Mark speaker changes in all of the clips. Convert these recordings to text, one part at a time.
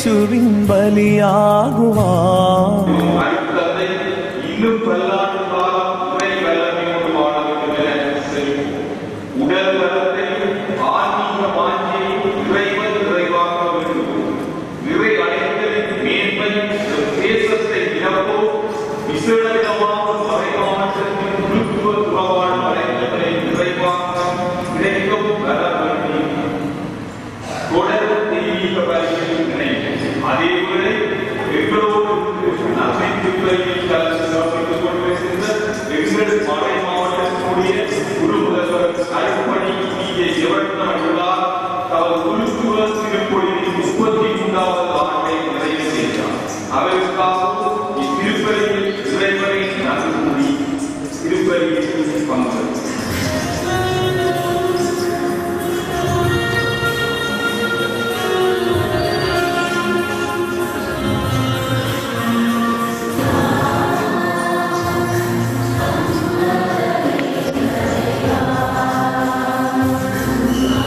Speaker 1: இயேசுவின் பலியாகுவார்
Speaker 2: அடுத்ததை இன்னும் பல்லாண்டு காலம் உரை வல்லமையோடு வாழ வேண்டும் என செல்லும். உடல் வளத்தையும் ஆன்மீக மாற்றியையும் இறைவன் நிறைவாக்க வேண்டும் இறை அனைத்தையும் மேன்மை தேசத்தை இழப்போ விசேடமாக மறைமாற்றத்தின் குழுத்துவ துறவான அனைத்தவரை நிறைவாக்க கிடைக்கும் வர வேண்டும் தொடர் தெய்வீக வழியில் இணைக்கும் அதேவேளை எங்களோடு நன்மை திருப்பதியில் கலந்து சிறப்பித்துக் கொண்டிருக்கின்ற எங்கள் மறை மாவட்டத்தினுடைய குரு முதல்வர் அருப்பணி நீதிய எவர்த்தம் உள்ளார் தமது குழுத்துவ திருப்பொழியின் முப்பத்தி மூன்றாவது ஆண்டை நிறைவு செய்தார் அவருக்காகவும் இத்திருப்பதியில் இறைவனை நன்கு கூறி திருப்பதியில் பங்கு
Speaker 3: ஆ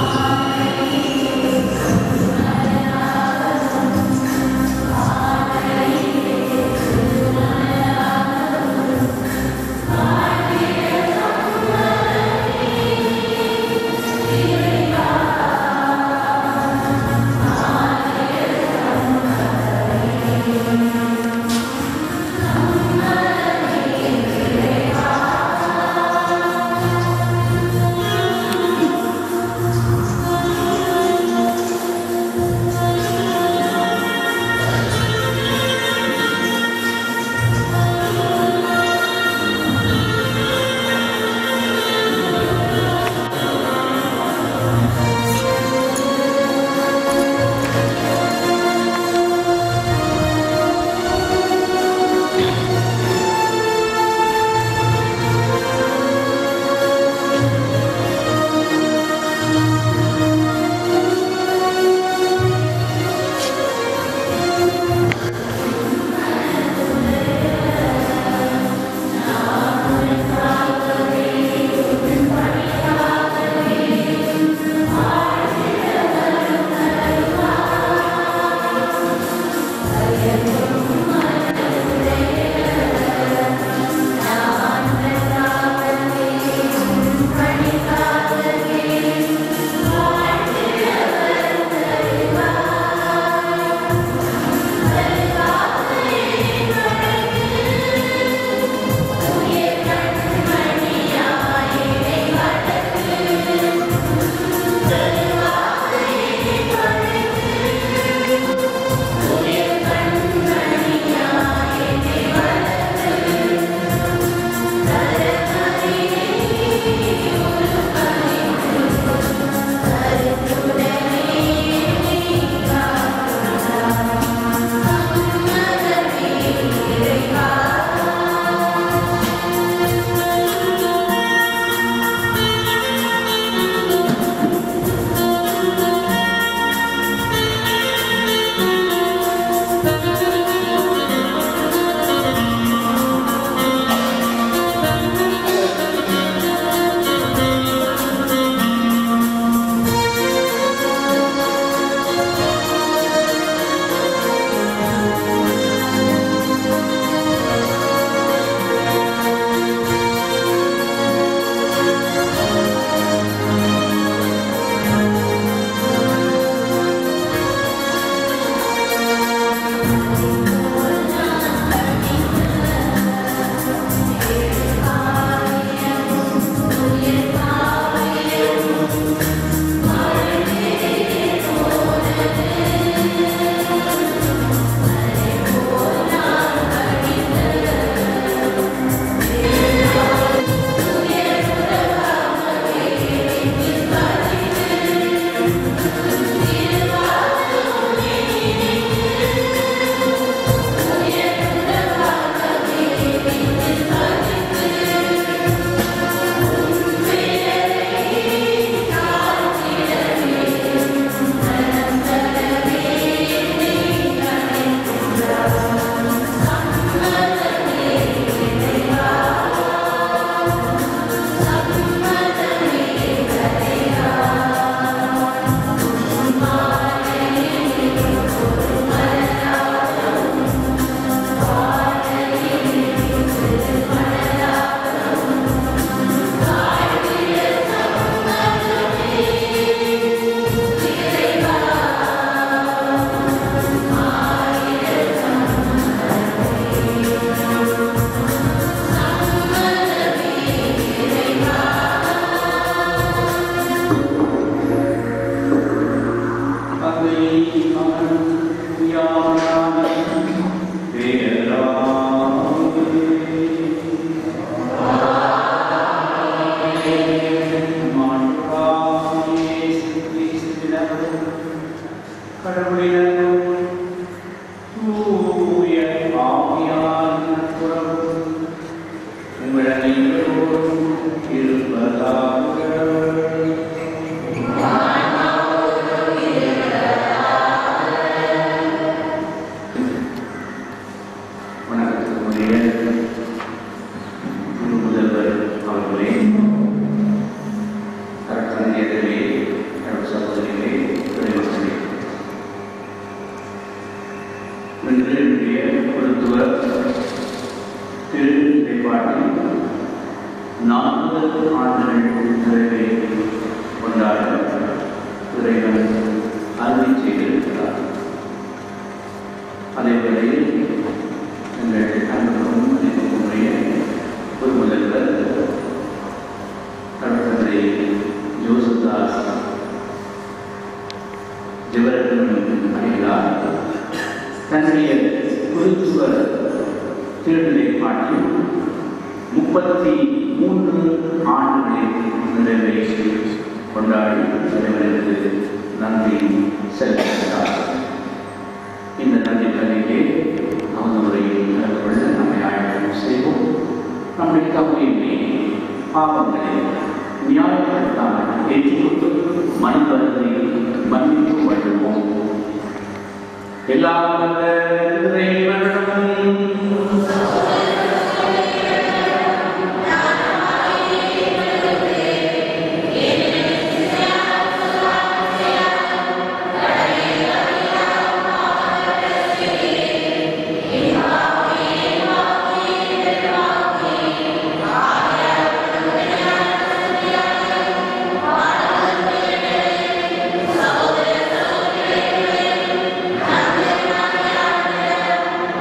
Speaker 1: கடவுளிடம் தூய ஆவியான புறம் உங்களிடம் இருப்பதாக வணக்கத்தினுடைய குரு முதல்வர் அவர்களே கரெக்டான நேரத்திலே கடவுள் சகோதரிகளே துணைமக்களே இன்று என்னுடைய மருத்துவ திரு நிலைப்பாட்டில் நாற்பது ஆண்டுகள் நிறைவை கொண்டாட இறைவன் அருளை செய்திருக்கிறார் அதே வேளையில் எங்கள் அன்புக்கும் மதிப்புக்குரிய ஒரு முதல்வர் கடற்கரை ஜோசப்தாஸ் ஜெவரகன் அடிகளார் தன்னுடைய குருத்துவ திருநிலை பாட்டில் முப்பத்தி மூன்று ஆண்டுகளை நிறைவை கொண்டாடி இறைவனுக்கு நன்றி செலுத்துகிறார் இந்த நன்றி கல்வியை அவங்க முறையில் கலந்து கொள்ள நம்மை ஆயத்தம் செய்வோம் நம்முடைய தகுதியிலே பாவங்களை நியாயப்படுத்தாமல் ஏற்றுக்கொண்டு மனிதர்களை மன்னித்து வருவோம் எல்லா வல்ல இறைவனிடமும்
Speaker 3: ஆ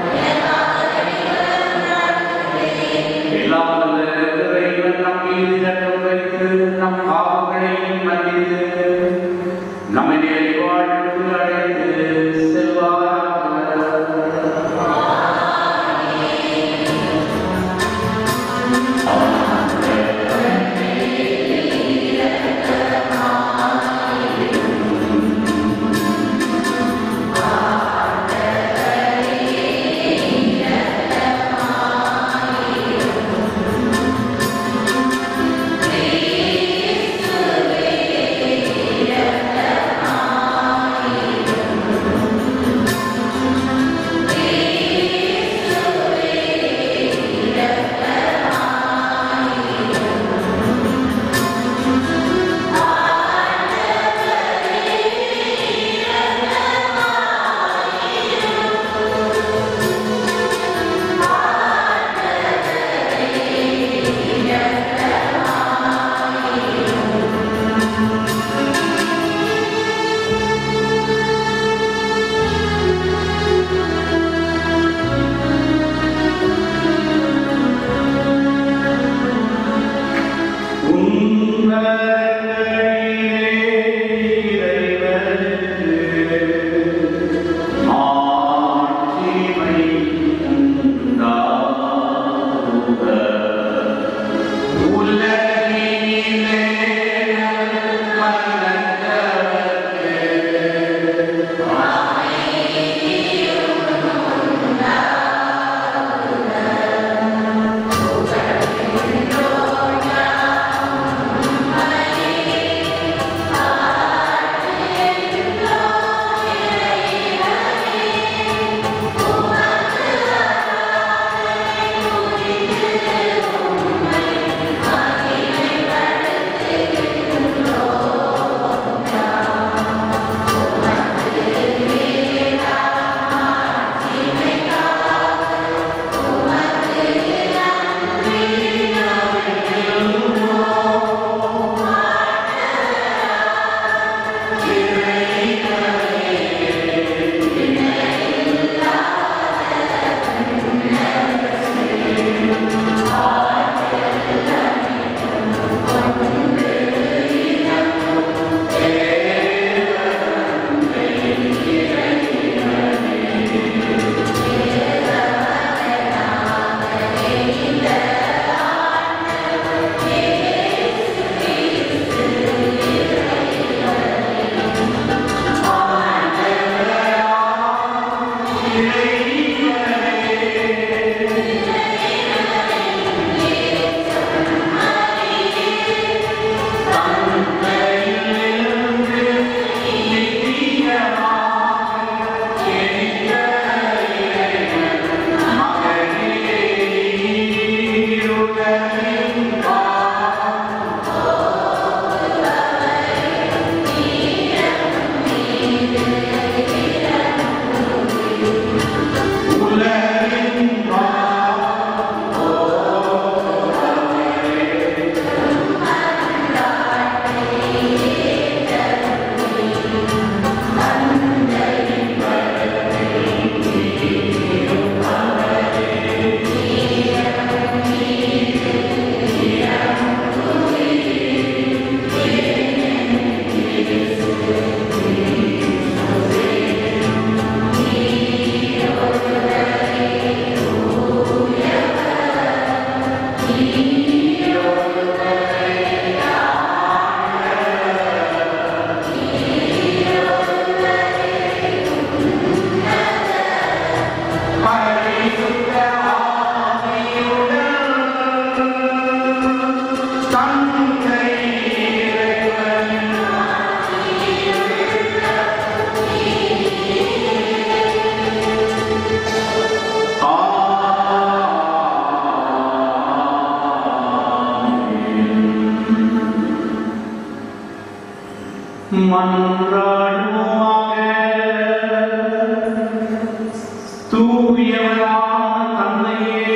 Speaker 1: தூயவரான தந்தையே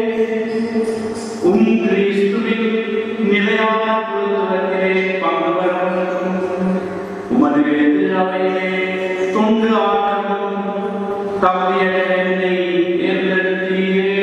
Speaker 1: உம் கிறிஸ்துவின் நிலையான குழுத்துவத்திலே பங்கு பெறும் உமது திருவையிலே தொண்டு ஆட்டமும் தகுதியடைந்தை தேர்ந்தெடுத்தீரே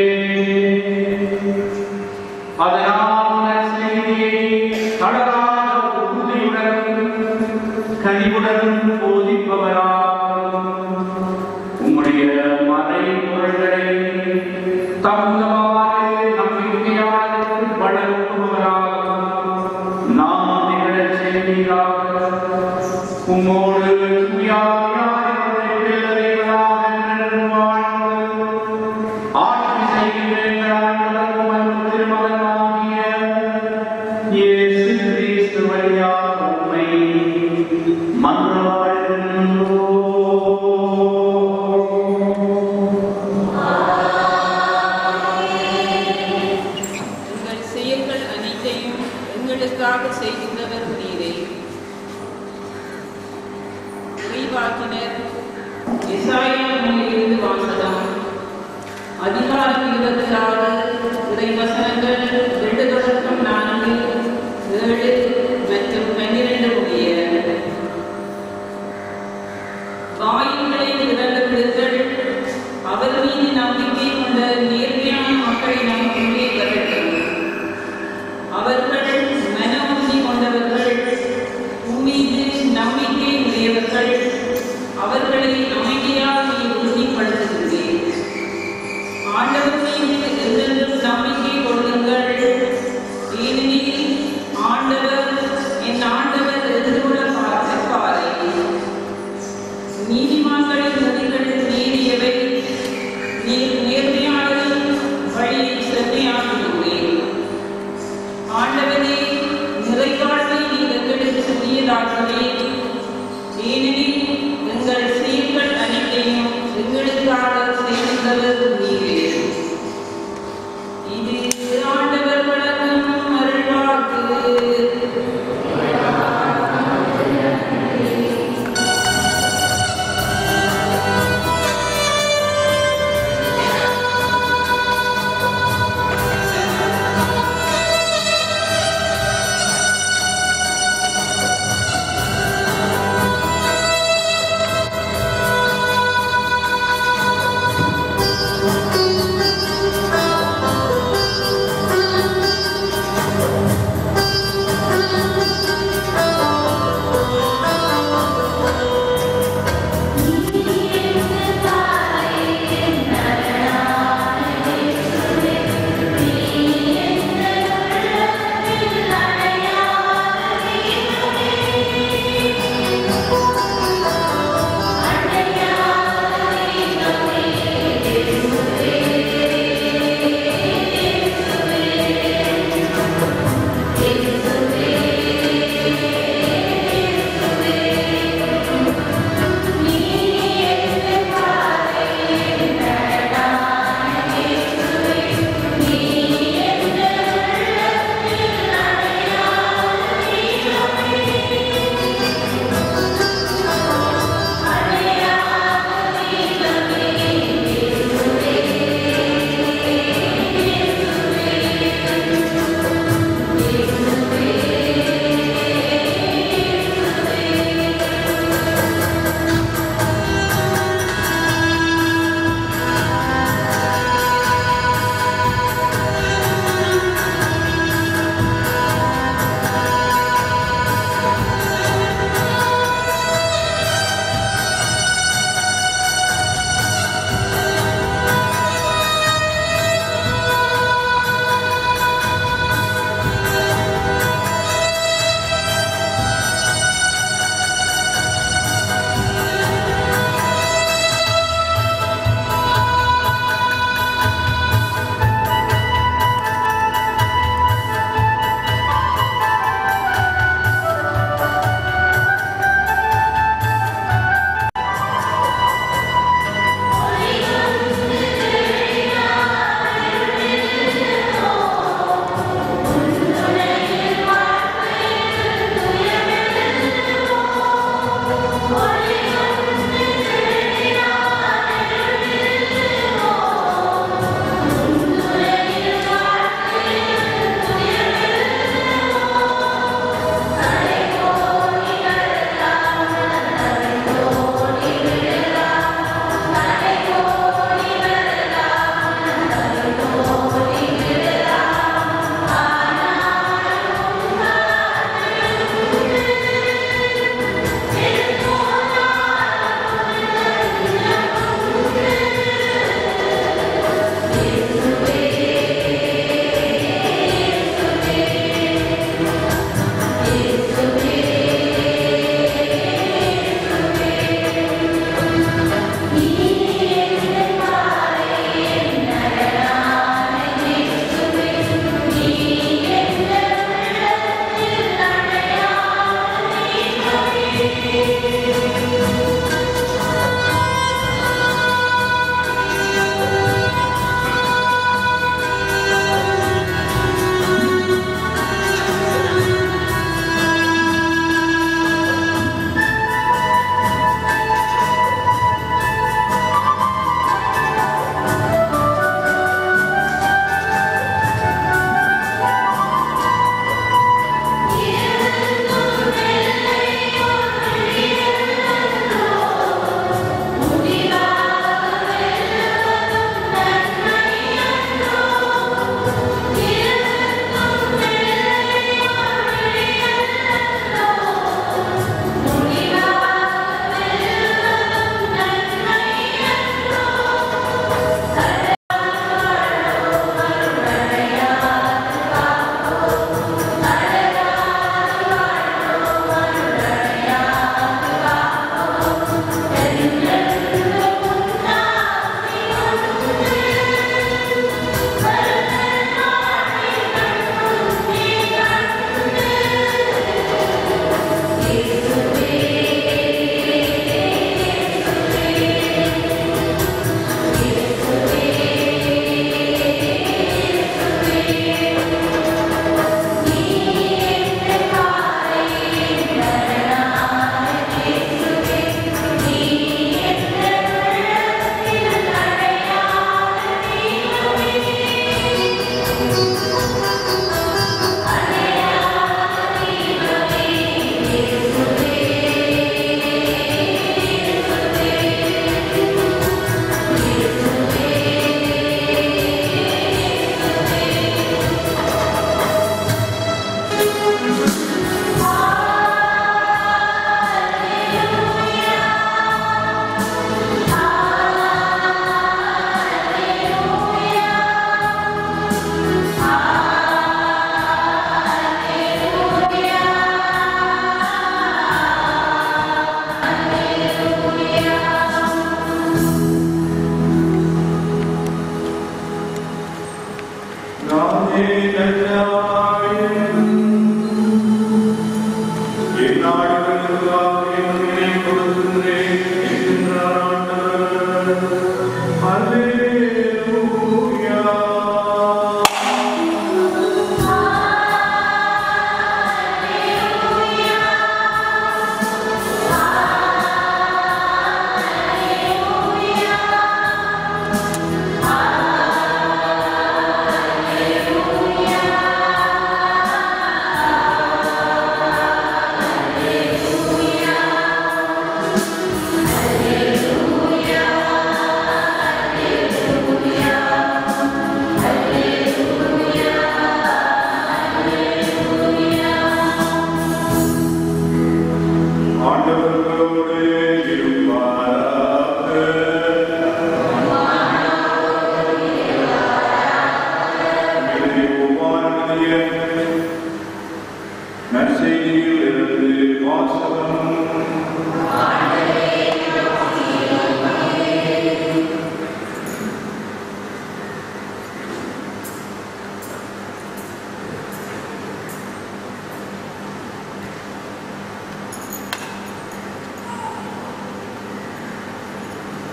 Speaker 1: அதனால் செய்தியை தளராத உறுதியுடனும் கனிவுடனும் போதிப்பவராகும் உம்முடைய மறைமுறைகளை தகுந்தவாறு நம்பிக்கையாளருக்கு வழங்குபவராகும் நாம் நிகழச் செய்வீராக உம்மோடு தூயாவியாய் பிள்ளைகளாக என்றென்றும் வாழ்ந்து ஆட்சி செய்கின்ற ஆண்டவர் உமது திருமகனாகிய இயேசு கிறிஸ்து வழியாக உம்மை மன்றாடுகின்றோம்.
Speaker 3: உங்கள் செயல்கள் அனைத்தையும் எங்களுக்காக செய்கின்றவர் நீரே இறைவாக்கினர் இசாயிலிருந்து வாசகம் அதிகாரம் இருபத்தி ஆறு இறைவசனங்கள் ரெண்டு தொடக்கம் நான்கு ஏழு மற்றும் பன்னிரண்டு முடிய வாயுங்களை திறந்துவிடுங்கள் அவர் மீது நம்பிக்கை கொண்ட நேர்மையான மக்களை நமக்குள்ளே வரட்டும் அவர்கள் மன உறுதி கொண்டவர்கள் உம்மீது நம்பிக்கை உடையவர்கள் அவர்களை அமைதியாக நீ உறுதிப்படுத்துகிறேன் ஆண்டவர் மீது என்றென்றும் நம்பிக்கை கொள்ளுங்கள் ஏனெனில் ஆண்டவர் என் ஆண்டவர் எதிர்கொள்ள பார்ப்பாரை நீதிமான்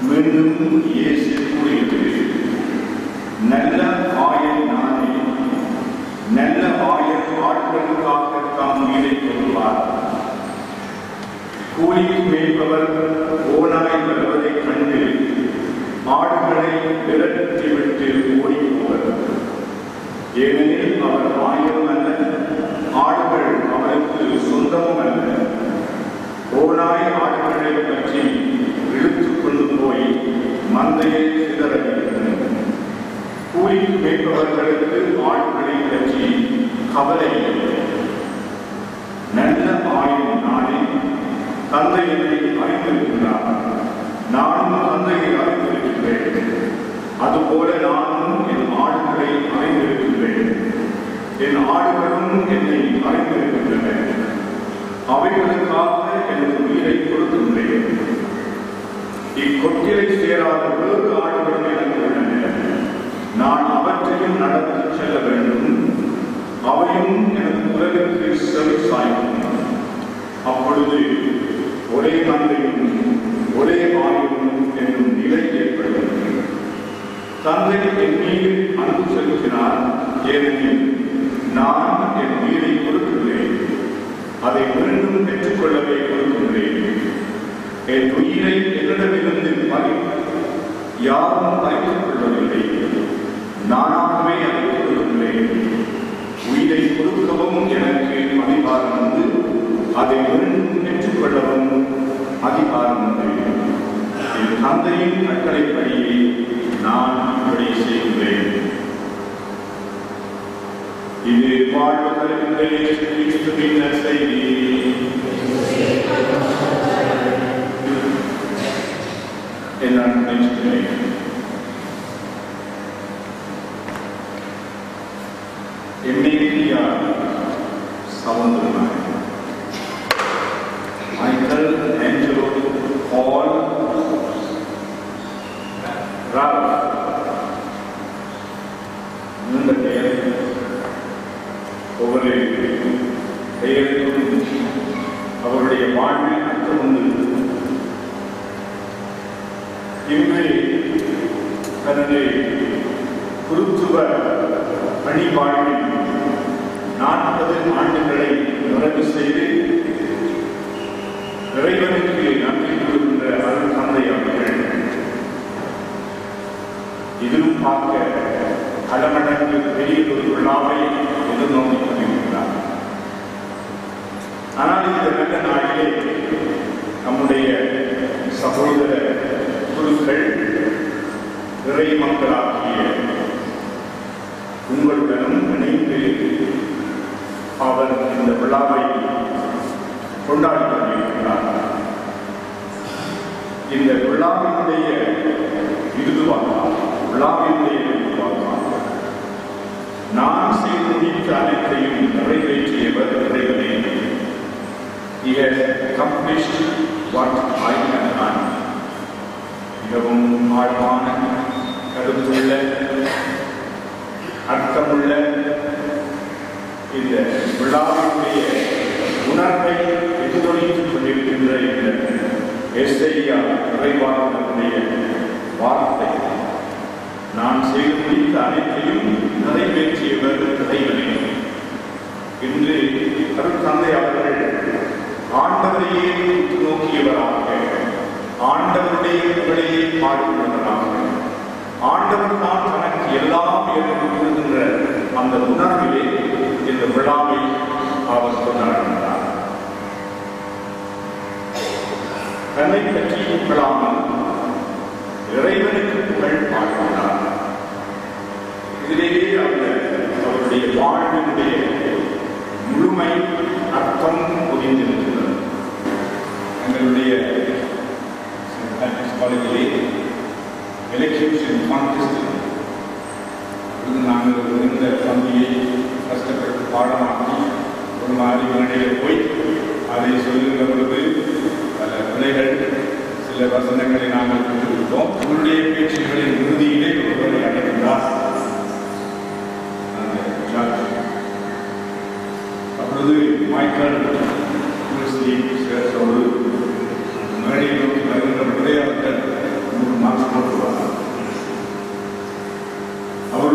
Speaker 1: மீண்டும் இயேசு கூறியது நல்ல ஆயர் நானே நல்ல ஆயர் ஆட்களுக்காக தாம் உயிரை கொள்வார் கூலி மேய்ப்பவர் ஓனாய் வருவதைக் கண்டு ஆடுகளை விரட்டிவிட்டு ஓடிப்போவர் ஏனெனில் அவர் ஆயிரம் அல்ல ஆடுகள் அவருக்கு சொந்தமும் அல்ல ஓனாய் ஆடுகளை பற்றி இழுத்துக் கொண்டு போய் மந்தையை சிதறடிக்கிறது கூலி மேய்ப்பவர்களுக்கு ஆடுகளை பற்றி கவலை இல்லை நல்ல ஆயுள் நானே தந்தை என்னை அறிந்திருக்கிறார் நானும் தந்தையை அறிந்திருக்கிறேன் அதுபோல நானும் என் ஆடுகளை அறிந்திருக்கிறேன் என் ஆடுகளும் என்னை அறிந்திருக்கின்றன அவைகளுக்காக எனது உயிரை கொடுக்கின்றேன் இக்கொட்டிலை சேராத வேறு ஆடுகளும் எனக்கு உள்ளன நான் அவற்றையும் நடத்திச் செல்ல வேண்டும் அவையும் எனக்கு உலகிற்கு செவி சாய்க்கும் அப்பொழுது ஒரே மந்தையும் ஒரே ஆயுளும் என்னும் நிலை ஏற்படும் தந்தை என் மீது அன்பு செலுத்தினார் ஏனெனில் நான் என் உயிரை கொடுக்கின்றேன் அதை மீண்டும் பெற்றுக்கொள்ளவே கொடுக்கின்றேன் என் உயிரை என்னிடமிருந்து பறி யாரும் பறித்துக் கொள்வதில்லை நானாகவே அதை கொடுக்கின்றேன் உயிரை கொடுக்கவும் எனக்கு அதிகாரம் உண்டு அதை மீண்டும் பெற்றுக்கொள்ளவும் அதிகாரம் உண்டு என் தந்தையின் கட்டளைப்படியே நான் இப்படி செய்கிறேன் இது வாழ்வு தருகின்ற இயேசு கிறிஸ்துவின் நற்செய்தி என்று நான் நினைக்கிறேன் எம்ஏபியா சமுந்திரனாய் மைக்கேல் ஏஞ்சலோ பால் ராவ் நீண்ட பெயர் ஒவ்வொரு பெயருக்கும் அவருடைய வாழ்வில் அர்த்தம் உண்டு இன்று தனது குருத்துவ பணி வாழ்வில் நாற்பது ஆண்டுகளை நிறைவு செய்து இறைவனுக்கு நன்றி கூறுகின்ற அருள் தந்தை அவர்கள் இதிலும் பார்க்க களமடங்கு பெரிய ஒரு விழாவை எதிர்நோக்கிக் கொண்டிருக்கிறார் ஆனால் இந்த நல்ல நாளிலே நம்முடைய சகோதர குருக்கள் இறை மக்களாகிய உங்களுடனும் இணைந்து அவர் இந்த விழாவை கொண்டாடி கொண்டிருக்கிறார் இந்த விழாவினுடைய இறுதுவாக்கம் விழாவினுடைய இறுதுவாக்கம் நான் செய்து முடித்த அனைத்தையும் நிறைவேற்றியவர் இறைவனே He has accomplished what I have done. மிகவும் ஆழமான கருத்துள்ள அர்த்தமுள்ள இந்த விழாவினுடைய உணர்வை எதிரொலித்துக் கொண்டிருக்கின்ற இந்த எஸ்ஐயா நிறைவாளர்களுடைய வார்த்தை நான் செய்து முடித்த அனைத்தையும் நிறைவேற்றியவர் இறைவனே இன்று அருட்தந்தை அவர்கள் ஆண்டவரையே உற்று நோக்கியவராக ஆண்டவருடைய புகழையே பாடுகிறவராக ஆண்டவர் தான் தனக்கு எல்லாம் ஏற்படுகின்ற அந்த உணர்விலே இந்த விழாவை அவர் கொண்டாடுகிறார் தன்னை பற்றி புகழாமல் இறைவனுக்கு புகழ் பாடுகிறார் இதிலேயே அந்த அவருடைய வாழ்வினுடைய முழுமை அர்த்தம் புரிந்திருக்கிறது எங்களுடைய காலேஜிலே எலெக்ஷன்ஸ் கான்டெஸ்ட் இது நாங்கள் இந்த பந்தியை கஷ்டப்பட்டு பாடமாக்கி ஒரு மாதிரி மேடையில் போய் அதை சொல்லுகிற பொழுது பல பிள்ளைகள் சில வசனங்களை நாங்கள் பெற்றிருக்கிறோம் உங்களுடைய பேச்சுகளின் இறுதியிலே ஒருவரை அடைகின்றார் அந்த ஜட்ஜ். அப்பொழுது மைக்கேல் கிறிஸ்டி சேர்த்தோடு மேடையை நோக்கி வருகின்ற பொழுதே அவர்கள் ஒரு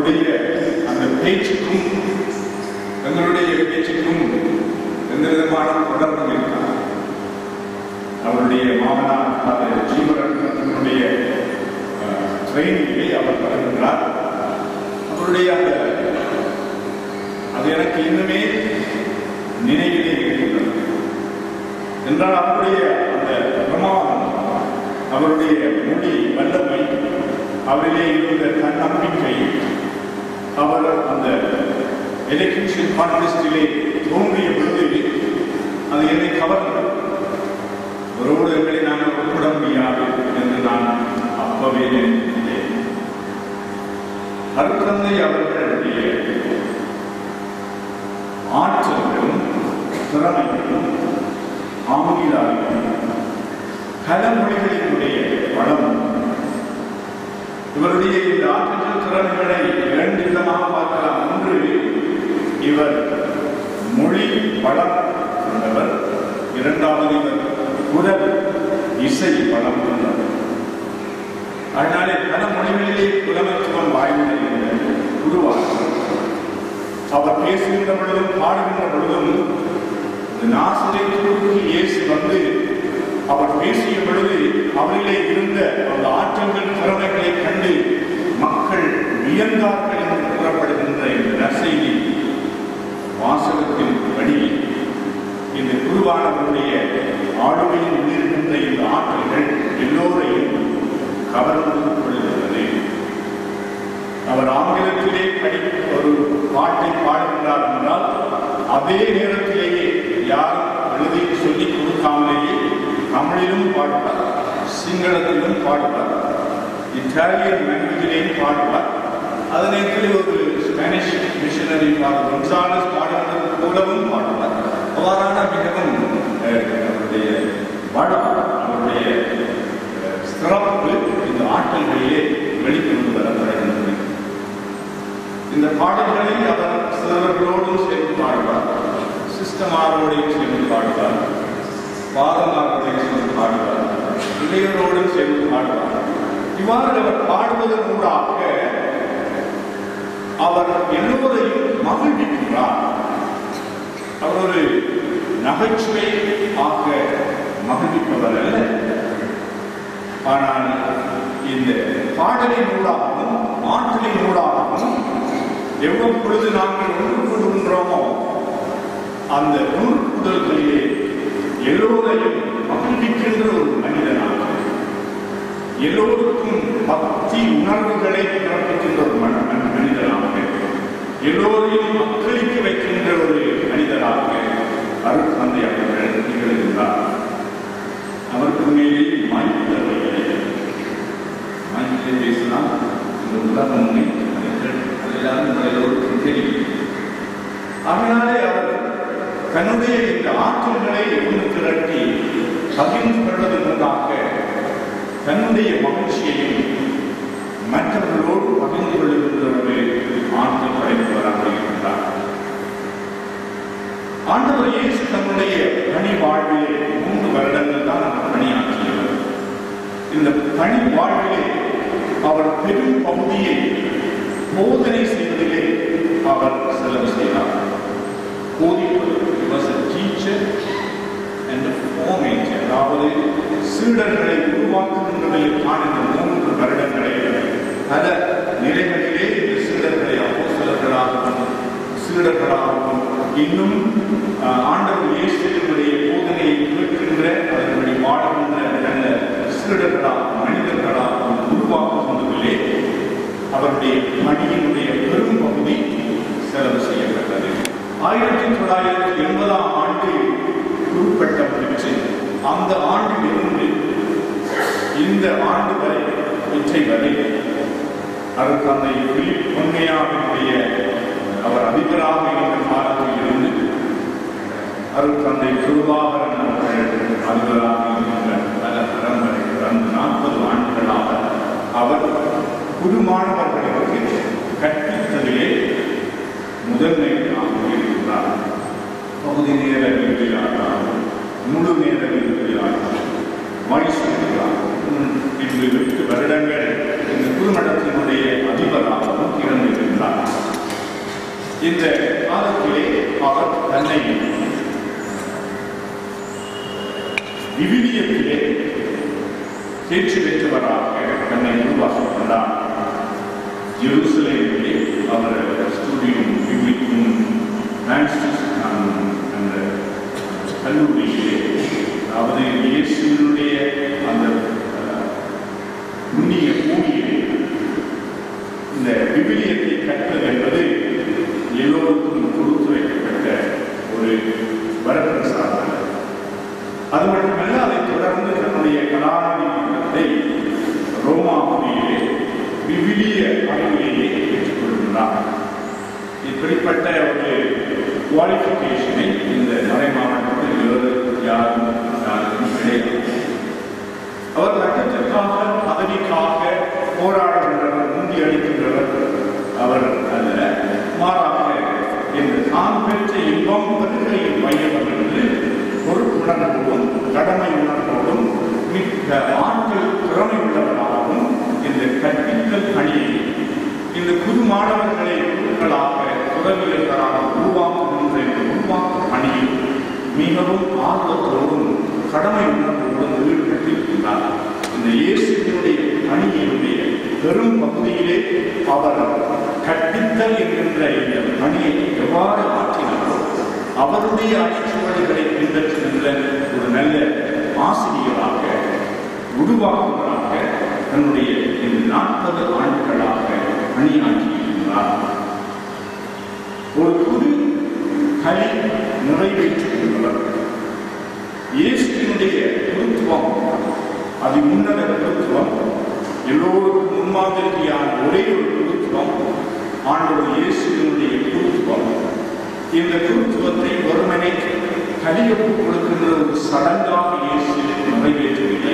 Speaker 1: அவருடைய அந்த பேச்சுக்கும் எங்களுடைய பேச்சுக்கும் எந்த விதமான தொடர்பு இருக்கிறார் அவருடைய மாமனார் அவர் ஜீவரத்னத்தினுடைய ட்ரெயினிலே அவர் வருகின்றார் அவருடைய அந்த அது எனக்கு இன்னுமே நினைவிலே இருக்கின்றது என்றால் அவருடைய அந்த பிரமாணம் அவருடைய மொழி வல்லமை அவரிலே இருந்த தன்னம்பிக்கை அவர் அந்த எலெக்ஷன் கான்டெஸ்டிலே தோன்றிய பொழுது அது என்னை கவர்ந்தது ஒருவோடு எங்களை நாங்கள் ஒப்பிட முடியாது என்று நான் அப்பவே நினைத்தேன் அருத்தந்தை அவர்களுடைய ஆற்றலும் திறமைகளும் ஆங்கில அறிவும் பல மொழிகளினுடைய வளம் இவருடைய இந்த ஆற்றல் திறன்களை இரண்டு விதமாக பார்க்கலாம் ஒன்று இவர் மொழி வளம் கொண்டவர் இரண்டாவது இவர் குரல் இசை வளம் கொண்டவர் அதனாலே பல மொழிகளிலே புலமைத்துவம் வாய்ந்த உருவாகும் அவர் பேசுகின்ற பொழுதும் பாடுகின்ற பொழுதும் நாசிரை துருக்கி இயேசு வந்து அவர் பேசிய பொழுது அவரிலே இருந்த அந்த ஆற்றல்கள் திறமைகளை கண்டு மக்கள் வியந்தார்கள் என்று கூறப்படுகின்ற இந்த நற்செய்தி வாசகத்தின் படி இந்த குருவானவருடைய ஆளுமையில் உள்ளிருக்கின்ற இந்த ஆற்றல்கள் எல்லோரையும் கவர்ந்து கொள்கிறது அவர் ஆங்கிலத்திலே படி ஒரு பாட்டை பாடுகின்றார் என்றால் அதே நேரத்திலேயே யாரும் எழுதி சொல்லிக் கொடுக்காமலேயே தமிழிலும் பாடுவார் சிங்களத்திலும் பாடுவார் இத்தாலியன் லாங்குவேஜிலேயும் பாடுவார் அதே நேரத்தில் ஒரு ஸ்பானிஷ் மிஷனரி பாடு கொன்சாலஸ் பாடுவது போலவும் பாடுவார் அவ்வாறான மிகவும் அஹ், அவருடைய வளம் அவருடைய அஹ், சிறப்பு இந்த ஆற்றல்களிலே வெளிக்கொண்டு வரப்படுகின்றது இந்த பாடல்களை அவர் சிறுவர்களோடும் சேர்ந்து பாடுவார் சிஸ்டமாரோடையும் சேர்ந்து பாடுவார் பாதமாரோடையும் சேர்ந்து பாடுவார் இளையரோடும் சேர்ந்து பாடுவார் இவ்வாறு அவர் பாடுவதன் ஊடாக அவர் எல்லோரையும் மகிழ்விக்கிறார் அவர் ஒரு நகைச்சுவை ஆக்க மகிழ்விப்பவர் அல்ல ஆனால் இந்த பாடலின் ஊடாகவும் ஆற்றலின் ஊடாகவும் எவ்வளவு நாங்கள் ஒன்று கொள்கின்றோமோ அந்த நூற்குதல்களிலே எல்லோரையும் மகிழ்விக்கின்ற ஒரு மனிதனாக எல்லோருக்கும் பக்தி உணர்வுகளை பிறப்பிக்கின்ற ஒரு மன- மன- மனிதனாக எல்லோரையும் மக்களிக்க வைக்கின்ற ஒரு மனிதராக அருள் தந்தை அவர்கள் நிகழ்கின்றார் அவருக்கு மேலே மாய்ப்பு ஆங்கிலே பேசலாம் இந்த உலகம் உண்மை அதெல்லாம் உங்கள் எல்லோருக்கும் தெரியும் அதனாலே அவர் தன்னுடைய இந்த ஆற்றல்களை ஒன்று திரட்டி பகிர்ந்து கொள்வதன் மூலமாக தன்னுடைய மகிழ்ச்சியையும் மற்றவர்களோடு பகிர்ந்து கொள்ளுகின்ற ஒரு ஆற்றல் படைப்பவராக இருக்கிறார் ஆண்டவர் இயேசு தன்னுடைய பணி வாழ்விலே மூன்று வருடங்கள் தான் அவர் பணியாற்றியவர் இந்த பணி வாழ்விலே அவர் பெரும் பகுதியை போதனை செய்வதிலே அவர் செலவு செய்தார் போதிப்பது was a teacher and a formator அதாவது சீடர்களை உருவாக்குகின்றதில் காணுகின்ற மூன்று வருடங்களை பல நிலைகளிலே இந்த சீடர்களை அப்போஸ்தலர்களாகவும் சீடர்களாகவும் இன்னும் ஆஹ், ஆண்டவர் இயேசுவினுடைய போதனையை கேட்கின்ற அதன்படி வாழுகின்ற நல்ல சீடர்களாகவும் மனிதர்களாகவும் உருவாக்குகின்றதிலே அவருடைய பணியினுடைய பெரும் பகுதி செலவு செய்யப்பட்டது ஆயிரத்தி தொள்ளாயிரத்தி எண்பதாம் ஆண்டு உருப்பட்டம் பெற்று அந்த ஆண்டிலிருந்து இந்த ஆண்டு வரை இச்சை வரை அருத்தந்தை பிலிப் பொன்னையாவினுடைய அவர் அதிபராக இருந்த காலத்தில் இருந்து அருத்தந்தை கிருபாகரன் அவர்கள் அதிபராக இருக்கின்ற பல பரம்பரை கடந்த நாற்பது ஆண்டுகளாக அவர் குருமானவர்களுக்கு கற்பித்ததிலே முதன்மையாக இருக்கிறார் பகுதி நேர விரும்பியாளராகவும் முழு நேர விரும்பியாளராகவும் வைசியர்களாகவும் இன்று எட்டு வருடங்கள் இந்த குருமடத்தினுடைய அதிபராகவும் இருந்திருந்தார் இந்த காலத்திலே அவர் தன்னை விவிலியத்திலே தேர்ச்சி பெற்றவராக தன்னை உருவாக்கிக் கொண்டார் ஜெருசலேமிலே அவர் ஸ்டூடியம் பிப்ளிக்கும் பிரான்சிஸ் அந்த கல்லூரியிலே அதாவது இயேசுவினுடைய அந்த அஹ், நுண்ணிய பூமியிலே இந்த விவிலியத்தை கற்றது என்பது எல்லோருக்கும் கொடுத்து வைக்கப்பட்ட ஒரு வரப்பிரசாதம் அது மட்டுமல்ல அதைத் தொடர்ந்து தன்னுடைய கலாநிதி பட்டத்தை ரோமாபுரியிலே விவிலிய ஆய்விலேயே பெற்றுக் கொள்கிறார் இப்படிப்பட்ட ஒரு குவாலிஃபிகேஷனை இந்த மறை மாவட்டத்தில் எழுத யாரும் யாருக்கும் கிடையாது அவர் ரத்தத்திற்காக பதவிக்காக போராடுகின்றவர் முந்தி அளிக்கின்றவர் அவர் அல்ல மாறாக இந்த தான் பெற்ற இன்பம் வருகையின் மையம் என்று பொறுப்புணர்வோடும் கடமை உணர்வோடும் மிக்க ஆற்றல் திறமை உள்ளவராகவும் இந்த கற்பித்தல் பணியை இந்த புது மாணவர்களை குழுக்களாக உதவியர்களாக உருவாக்குகின்ற இந்த உருவாக்கும் பணியில் மிகவும் ஆர்வத்தோடும் கடமை உணர்வோடும் ஈடுபட்டிருக்கிறார் இந்த இயேசுவினுடைய பணியினுடைய பெரும் பகுதியிலே அவர் கற்பித்தல் என்கின்ற இந்த பணியை எவ்வாறு ஆற்றினாரோ அவருடைய அடிச்சுவடுகளை பின்பற்றுகின்ற ஒரு நல்ல ஆசிரியராக உருவாக்குவராக தன்னுடைய இந்த நாற்பது ஆண்டுகளாக பணியாற்றியிருக்கிறார் ஒரு புது கலை நிறைவேற்றுகின்றவர் இயேசுவினுடைய குருத்துவம் அது உன்னத குருத்துவம் எல்லோருக்கும் முன்மாதிரியான ஒரே ஒரு குருத்துவம் ஆண்டவர் இயேசுவினுடைய குருத்துவம் இந்த குருத்துவத்தை ஒருமனை கலியப்பு கொடுக்கின்ற ஒரு சடங்காக இயேசு நிறைவேற்றவில்லை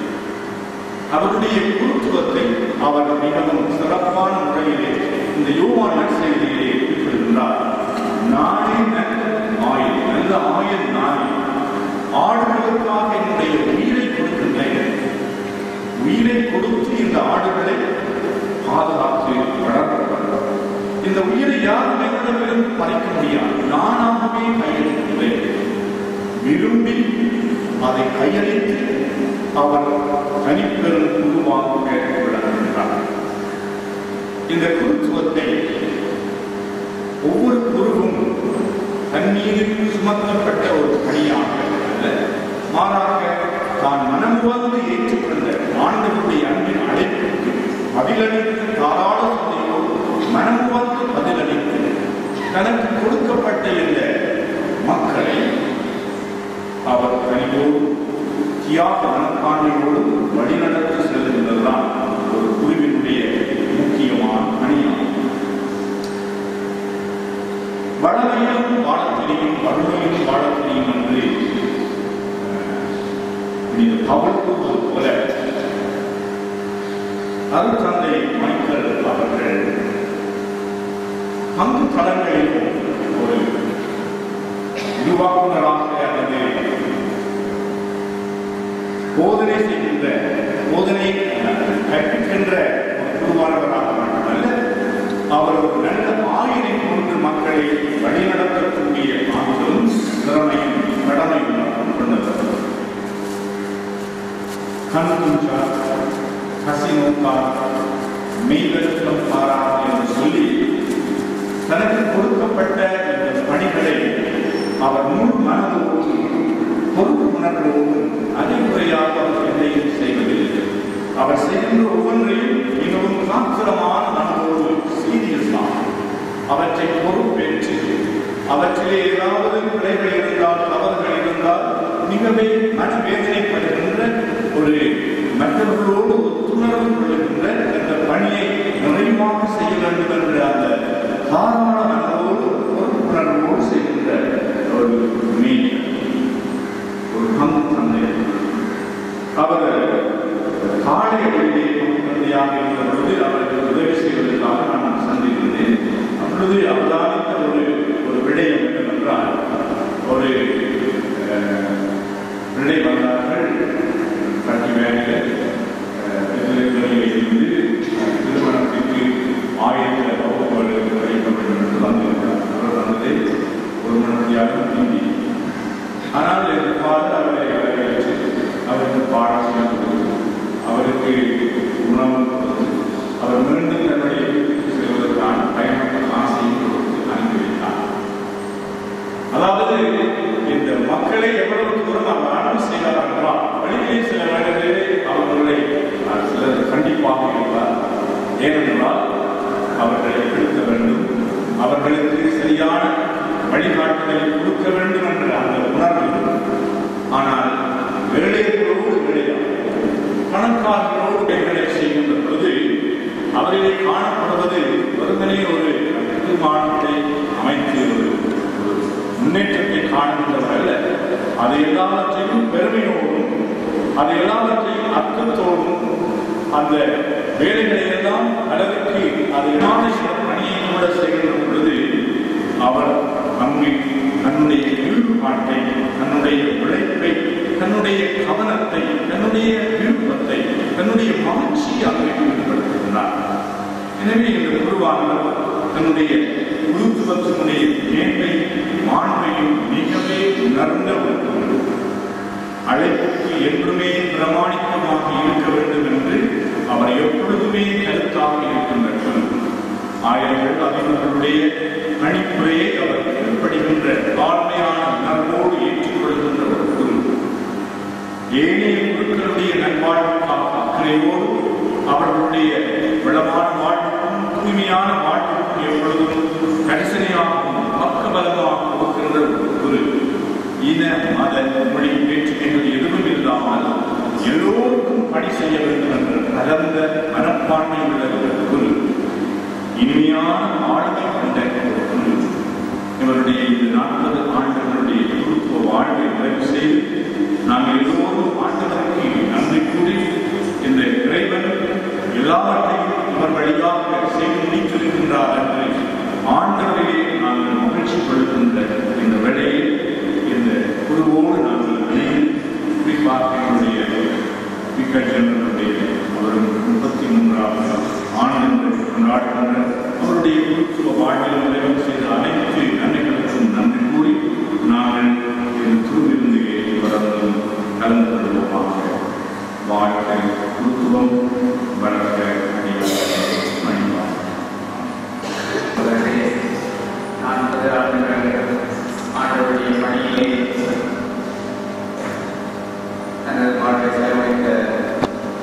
Speaker 1: அவருடைய குருத்துவத்தை அவர் மிகவும் சிறப்பான முறையிலே இந்த யோவான் நற்செய்தியிலே குறிப்பிடுகின்றார் நானே நல்ல ஆயில் நல்ல ஆயில் நானே ஆடுகளுக்காக என்னுடைய உயிரை கொடுக்கின்றேன் உயிரை கொடுத்து இந்த ஆடுகளை பாதுகாத்து வளர்க்கிறேன் இந்த உயிரை யாரும் என்னிடமிருந்து பறிக்க முடியாது நானாகவே கையெழுத்துள்ளேன் விரும்பி அதை கையளித்து அவர் தனிப்பெரும் குருவாக விளங்குகின்றார் இந்த குருத்துவத்தை ஒவ்வொரு குருவும் தன் மீது சுமத்தப்பட்ட ஒரு பணியாக அல்ல மாறாக தான் மனமுவந்து ஏற்றுக்கொண்ட ஆண்டவருடைய அன்பின் அழைப்புக்கு பதிலளித்து தாராள சிந்தையோடு மனமுவந்து பதிலளித்து தனக்கு கொடுக்கப்பட்ட இந்த மக்களை அவர் கனிவோடு தியாக மனப்பான்மையோடு வழிநடத்தி செல்கின்றதுதான் ஒரு குருவினுடைய முக்கியமான பணியாகும் வளமையிலும் வாழத்திலையும் வறுமையிலும் வாழத்திலையும் என்று புனித பவுல் கூறுவது போல அருட்தந்தை மைக்கேல் அவர்கள் பங்கு தளங்களிலும் ஒரு உருவாக்குனராக அல்லது போதனை செய்கின்ற போதனை கற்பிக்கின்ற ஒரு குருவானவராக மட்டுமல்ல அவர் ஒரு நல்ல ஆயினை கொண்டு மக்களை வழிநடத்தக்கூடிய ஆற்றலும் திறமையும் கடமையும் கொண்டவர் கண்குஞ்சா கசினோக்கா மெய்வெழுத்தம் பாரா என்று சொல்லி தனக்கு கொடுக்கப்பட்ட இந்த பணிகளை அவர் முழு மனதோடு பொறுப்பு உணர்வோடு அதிமுறையாக அவர் எதையும் செய்வதில்லை அவர் செய்கின்ற ஒவ்வொன்றையும் மிகவும் காத்திரமான மனதோடு சீரியஸாக அவற்றை பொறுப்பேற்று அவற்றிலே ஏதாவது பிழைகள் இருந்தால் தவறுகள் இருந்தால் மிகவே மனவேதனைப்படுகின்ற ஒரு மற்றவர்களோடு ஒத்துணர்வு கொள்ளுகின்ற அந்த பணியை நிறைவாக செய்ய வேண்டும் என்ற அந்த தாராள மனதோடு பொறுப்புணர்வோடு செய்கின்ற ஒரு மெய் ஒரு பங்கு தந்தை அவர் காலை வழியிலே நிர்பந்தம் கொடுத்து அவர் மீண்டும் தன்னுடைய வீட்டுக்கு செல்வதற்கான பயண ஆசையும் கொடுத்து அனுப்பி வைத்தார் அதாவது இந்த மக்களை எவ்வளவு தூரம் அவர் அன்பு செய்தார் என்றால் வழியிலே சில வேளைகளிலே அவர்களை அஹ், சிலர் கண்டிப்பாக இருப்பார் ஏனென்றால் அவர்களை திருத்த வேண்டும் அவர்களுக்கு சரியான வழிகாட்டுதலை கொடுக்க வேண்டும் என்ற அந்த உணர்வு ஆனால் வேலைகளோடு வேலையாக பணக்காரர்களோடு வேலைகளை செய்கின்ற பொழுது அவரிலே காணப்படுவது வெறுமனே ஒரு தீர்மானத்தை அமைத்து ஒரு ஒரு முன்னேற்றத்தை காணுகின்றவர் அல்ல அதை எல்லாவற்றையும் பெருமையோடும் அதை எல்லாவற்றையும் அர்த்தத்தோடும் அந்த வேலைகளை எல்லாம் அளவுக்கு அது இனாம பணியை கூட செய்கின்ற பொழுது அவர் அங்கு தன்னுடைய ஈடுபாட்டை தன்னுடைய உழைப்பை தன்னுடைய கவனத்தை தன்னுடைய விருப்பத்தை தன்னுடைய மகிழ்ச்சியை அங்கே ஈடுபடுத்துகிறார் எனவே இந்த குருவானவர் தன்னுடைய குருத்துவத்தினுடைய மேன்மை மாண்பையும் மிகவே உணர்ந்த ஒரு குரு. அழைப்புக்கு என்றுமே பிரமாணிக்கமாக இருக்க வேண்டும் என்று அவர் எப்பொழுதுமே கருத்தாக இருக்கின்ற குரு. ஆயிரங்கள் அதிபர்களுடைய பணிப்புரையை அவர் ஏற்படுகின்ற தாழ்மையான உணர்வோடு ஏற்றுக்கொள்கின்ற ஒரு குரு ஏனைய குருக்களுடைய நல்வாழ்வுக்காக அக்கறையோடு அவர்களுடைய வளமான வாழ்வுக்கும் தூய்மையான வாழ்வுக்கும் எப்பொழுதும் கரிசனையாகவும் பக்கபலமாகவும் இருக்கின்ற ஒரு குரு இன மத மொழி வேற்றுமைகள் எதுவும் இல்லாமல் எல்லோருக்கும் பணி செய்ய வேண்டும் என்ற கலந்த மனப்பான்மை உள்ள ஒரு குரு இனிமையான ஆளுமை கொண்ட ஒரு குரு இவருடைய இந்த நாற்பது ஆண்டுகளுடைய குருத்துவ வாழ்வை நிறைவு செய்து நாங்கள் எல்லோரும் ஆண்டவருக்கு நன்றி கூறி இந்த இறைவன் எல்லாவற்றையும் இவர் வழியாக செய்து முடித்திருக்கின்றார் என்று ஆண்டவரிலே நாங்கள் மகிழ்ச்சி கொள்கின்ற இந்த வேளையில் இந்த குருவோடு நாங்கள் இணைந்து குறிப்பாக என்னுடைய விக்கற்றனுடைய அவரும் முப்பத்தி மூன்றாவது ஆண்டு கொண்டாடுகின்ற அவருடைய குருத்துவ வாழ்வில் நிறைவு செய்த அனைத்து நன்மைகளுக்கும் நன்றி கூறி நாங்கள் இந்த திருவிருந்திலே தொடர்ந்து கலந்து கொள்வோமாக வாழ்க்கை குருத்துவம் வளர்க்க அடியார் மணிவார்
Speaker 4: அவர்களே நாற்பது ஆண்டுகள் ஆண்டவருடைய பணியிலே தனது வாழ்வை செலவழித்த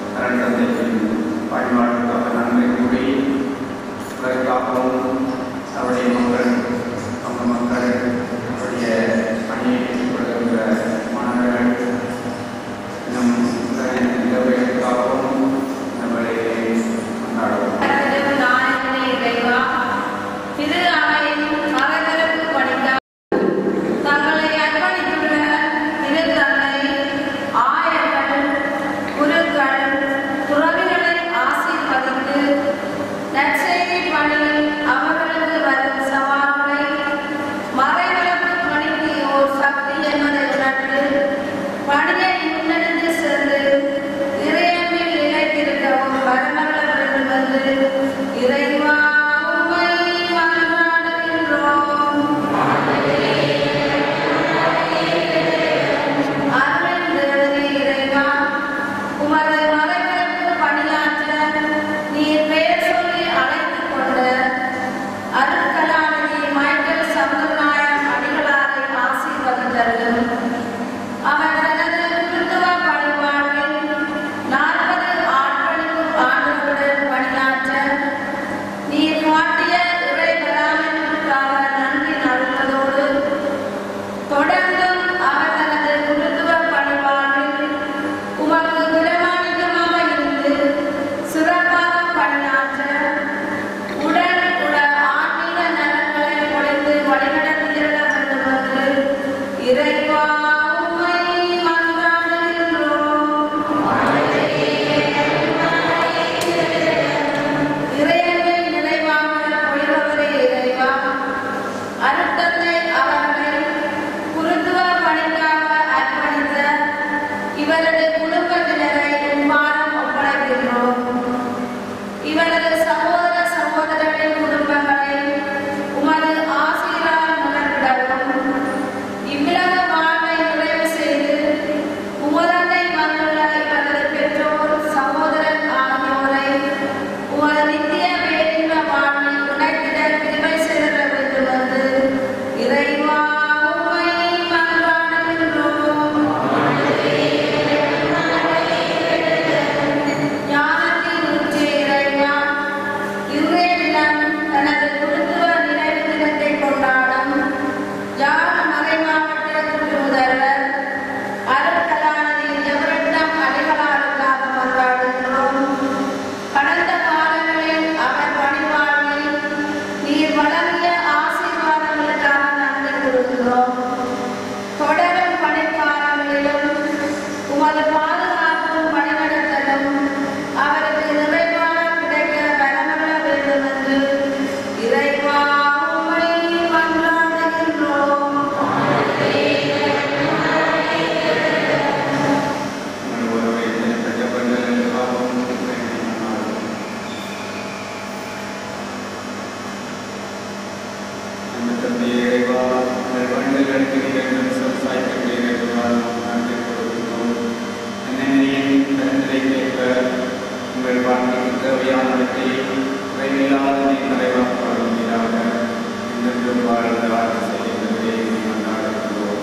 Speaker 4: தேவையானவற்றை குறைவில்லாத நிறைவாக்குவீராக இன்னும் வாழ்ந்து ஆட்சி செய்கின்றதை கொண்டாடுகிறோம்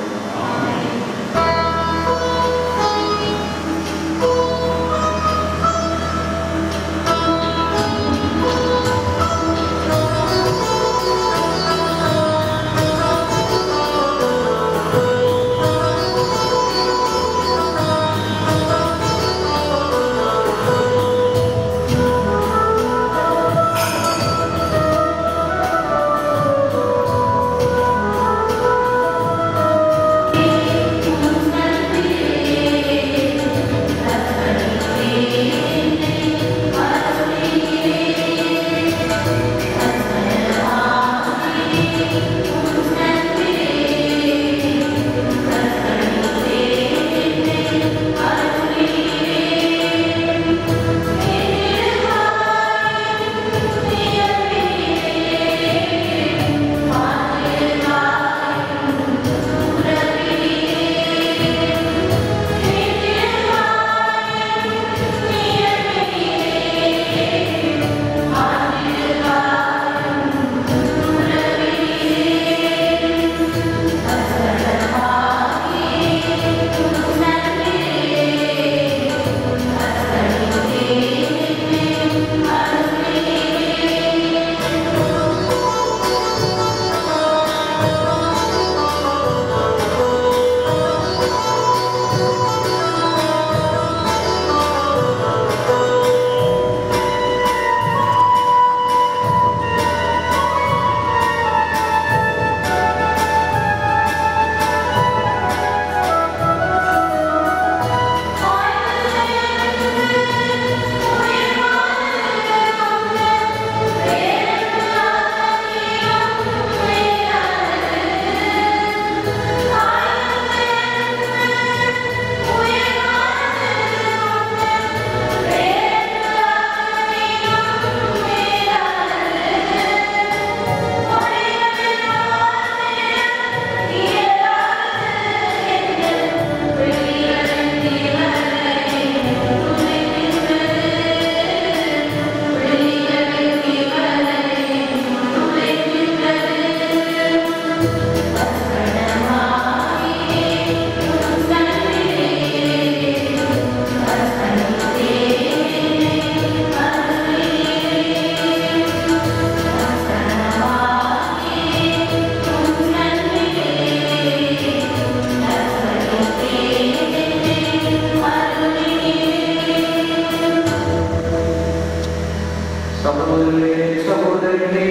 Speaker 5: சகோதரர்களே சகோதரிகளே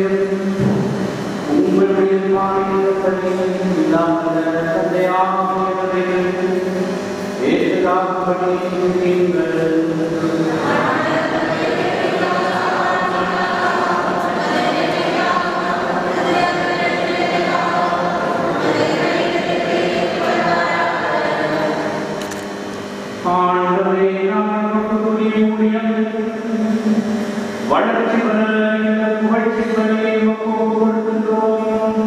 Speaker 5: உங்களுடைய மாநிலப்படி இல்லாமல் தந்தையாகும்படி ஏற்காகும்படி நீங்கள் ஆண்டவரே நாங்கள் ஊழியம் வளர்ச்சி பெற இந்த புகழ்ச்சி பெறவே ஒப்புக் கொடுக்கின்றோம்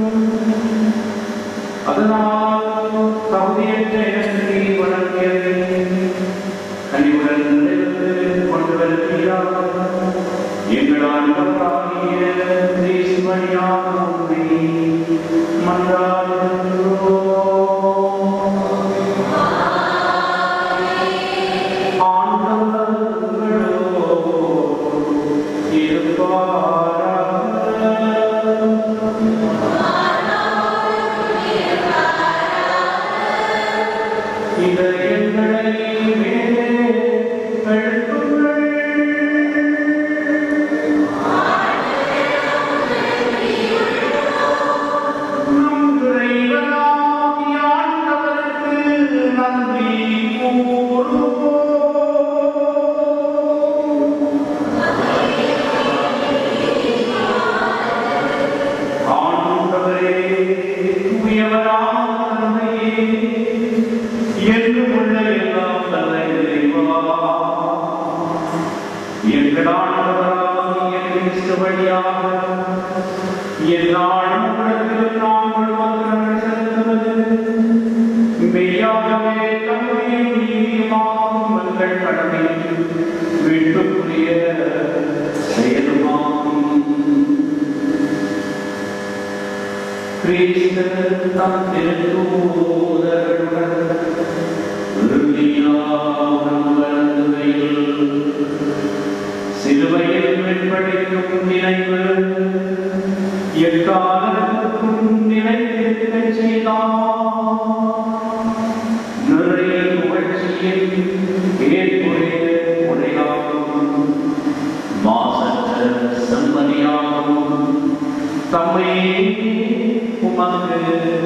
Speaker 5: அதனால் தகுதியற்ற எனக்கு வழங்கியதை கனிவுடன் நிறைவேற்று கொண்டு வருகிறார் எங்கள் ஆண்டவராகிய கிறிஸ்து வழியாக உம்மை மன்றாடுகின்றோம் நன்றி கூறுவோம் ஆண்டவரே தூயவரான தந்தையே என்றும் உள்ள எல்லாம் தந்தை இறைவா எங்கள் ஆண்டவராகிய கிறிஸ்து வழியாக எந்நாளும் உலகில் நாங்கள் வந்தனங்கள் செலுத்துவது மெய்யாகவே தம்முடைய நீதியுமாகும் எங்கள் கடமை வீட்டுக்குரிய கிறிஸ்து தம் திருத்தூதருடன் இறுதியாகும் வருகையில் சிலுவையில் வெண்படிக்கும் நினைவு எக்காலத்துக்கும் நிலைத்திருக்கச் செய்தார் நிறைய புகழ்ச்சியில் ஏற்புடைய உரையாகவும் மாசற்ற செம்மதியாகவும் தம்மை உமக்கு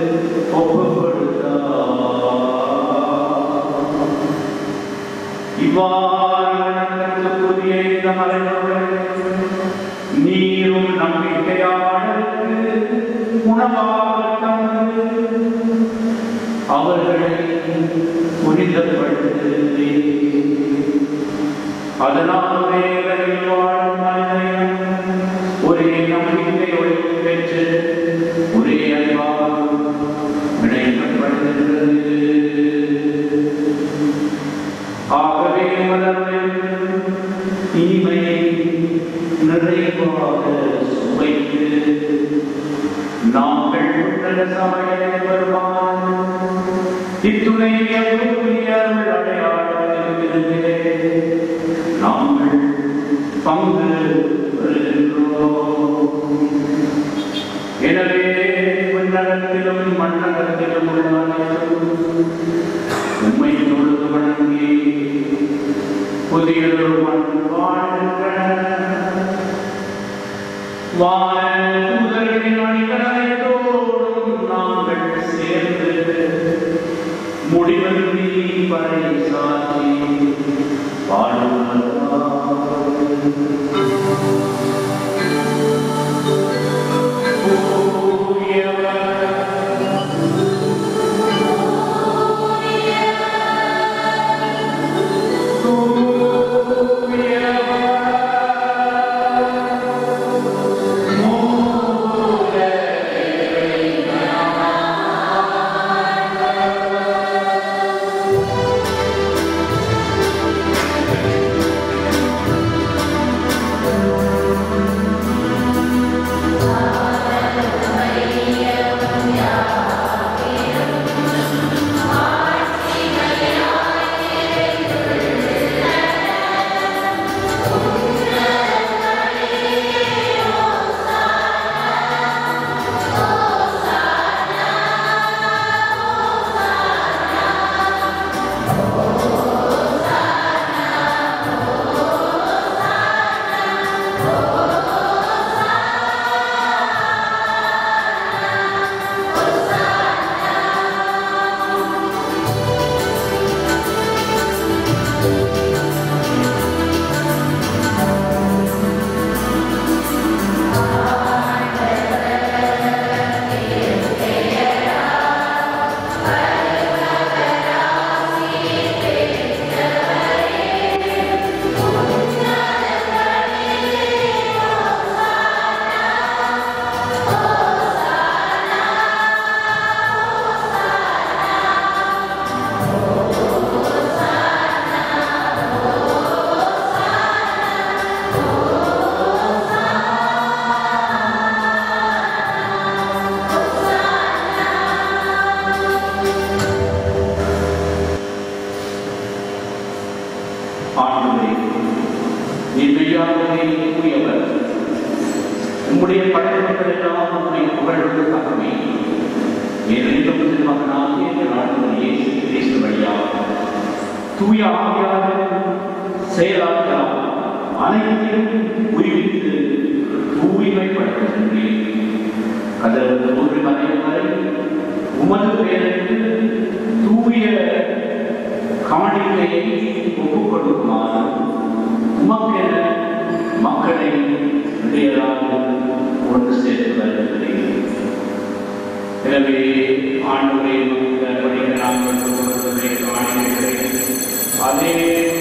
Speaker 5: ஒப்புக்கொடுத்தார் இவ்வாறு புதிய இந்த மறைவுகள் நீரும் நம்பிக்கையாளருக்கு உணவாக தந்து அவர்களை புரிதப்படுத்தி அதனால் வேலையில் வாழும் மனிதன் ஒரே நம்பிக்கையோடு பெற்று ஒரே அறிவாக இணைக்கப்படுகின்றது ஆகவே மலர்கள் தீமையை நிறைவாக சுவைத்து நாங்கள் உன்னத சமய வருவான் இத்துணை அருள் அடையாளத்திலே நாங்கள் பங்கு பெறுகின்றோம் எனவே விண்ணகத்திலும் மண்ணகத்திலும் உள்ள அனைவரும் உம்மை தொழுது வணங்கி புதியதொரு மண் வாழ்கின்ற வானதூதர்களின் அணிகலனைத்தோடும் நாங்கள் சேர்ந்து முடிவின்றி பறைசாற்றி ஆண்டவரே நீ மெய்யாகவே கூறியவர் உம்முடைய படைப்புகள் எல்லாம் உம்மை புகழ்ந்து தகமே ஏனென்றும் திருமகனாகிய எங்கள் ஆண்டவர் இயேசு கிறிஸ்து வழியாக தூய ஆவியாளர் செயலாளர் அனைத்தையும் உயிர்த்து தூய்மைப்படுத்துகின்றேன் அதற்கு ஒரு மறையும் வரை உமது பேருக்கு தூய காணிக்கையை ஒப்புக் கொடுக்குமாறு உமக்கென மக்களை இடையராக கொண்டு சேர்த்து வருகிறேன் எனவே ஆண்டுகளை படிக்க நாங்கள் கொடுக்கக்கூடிய காணிக்கைகளை அதே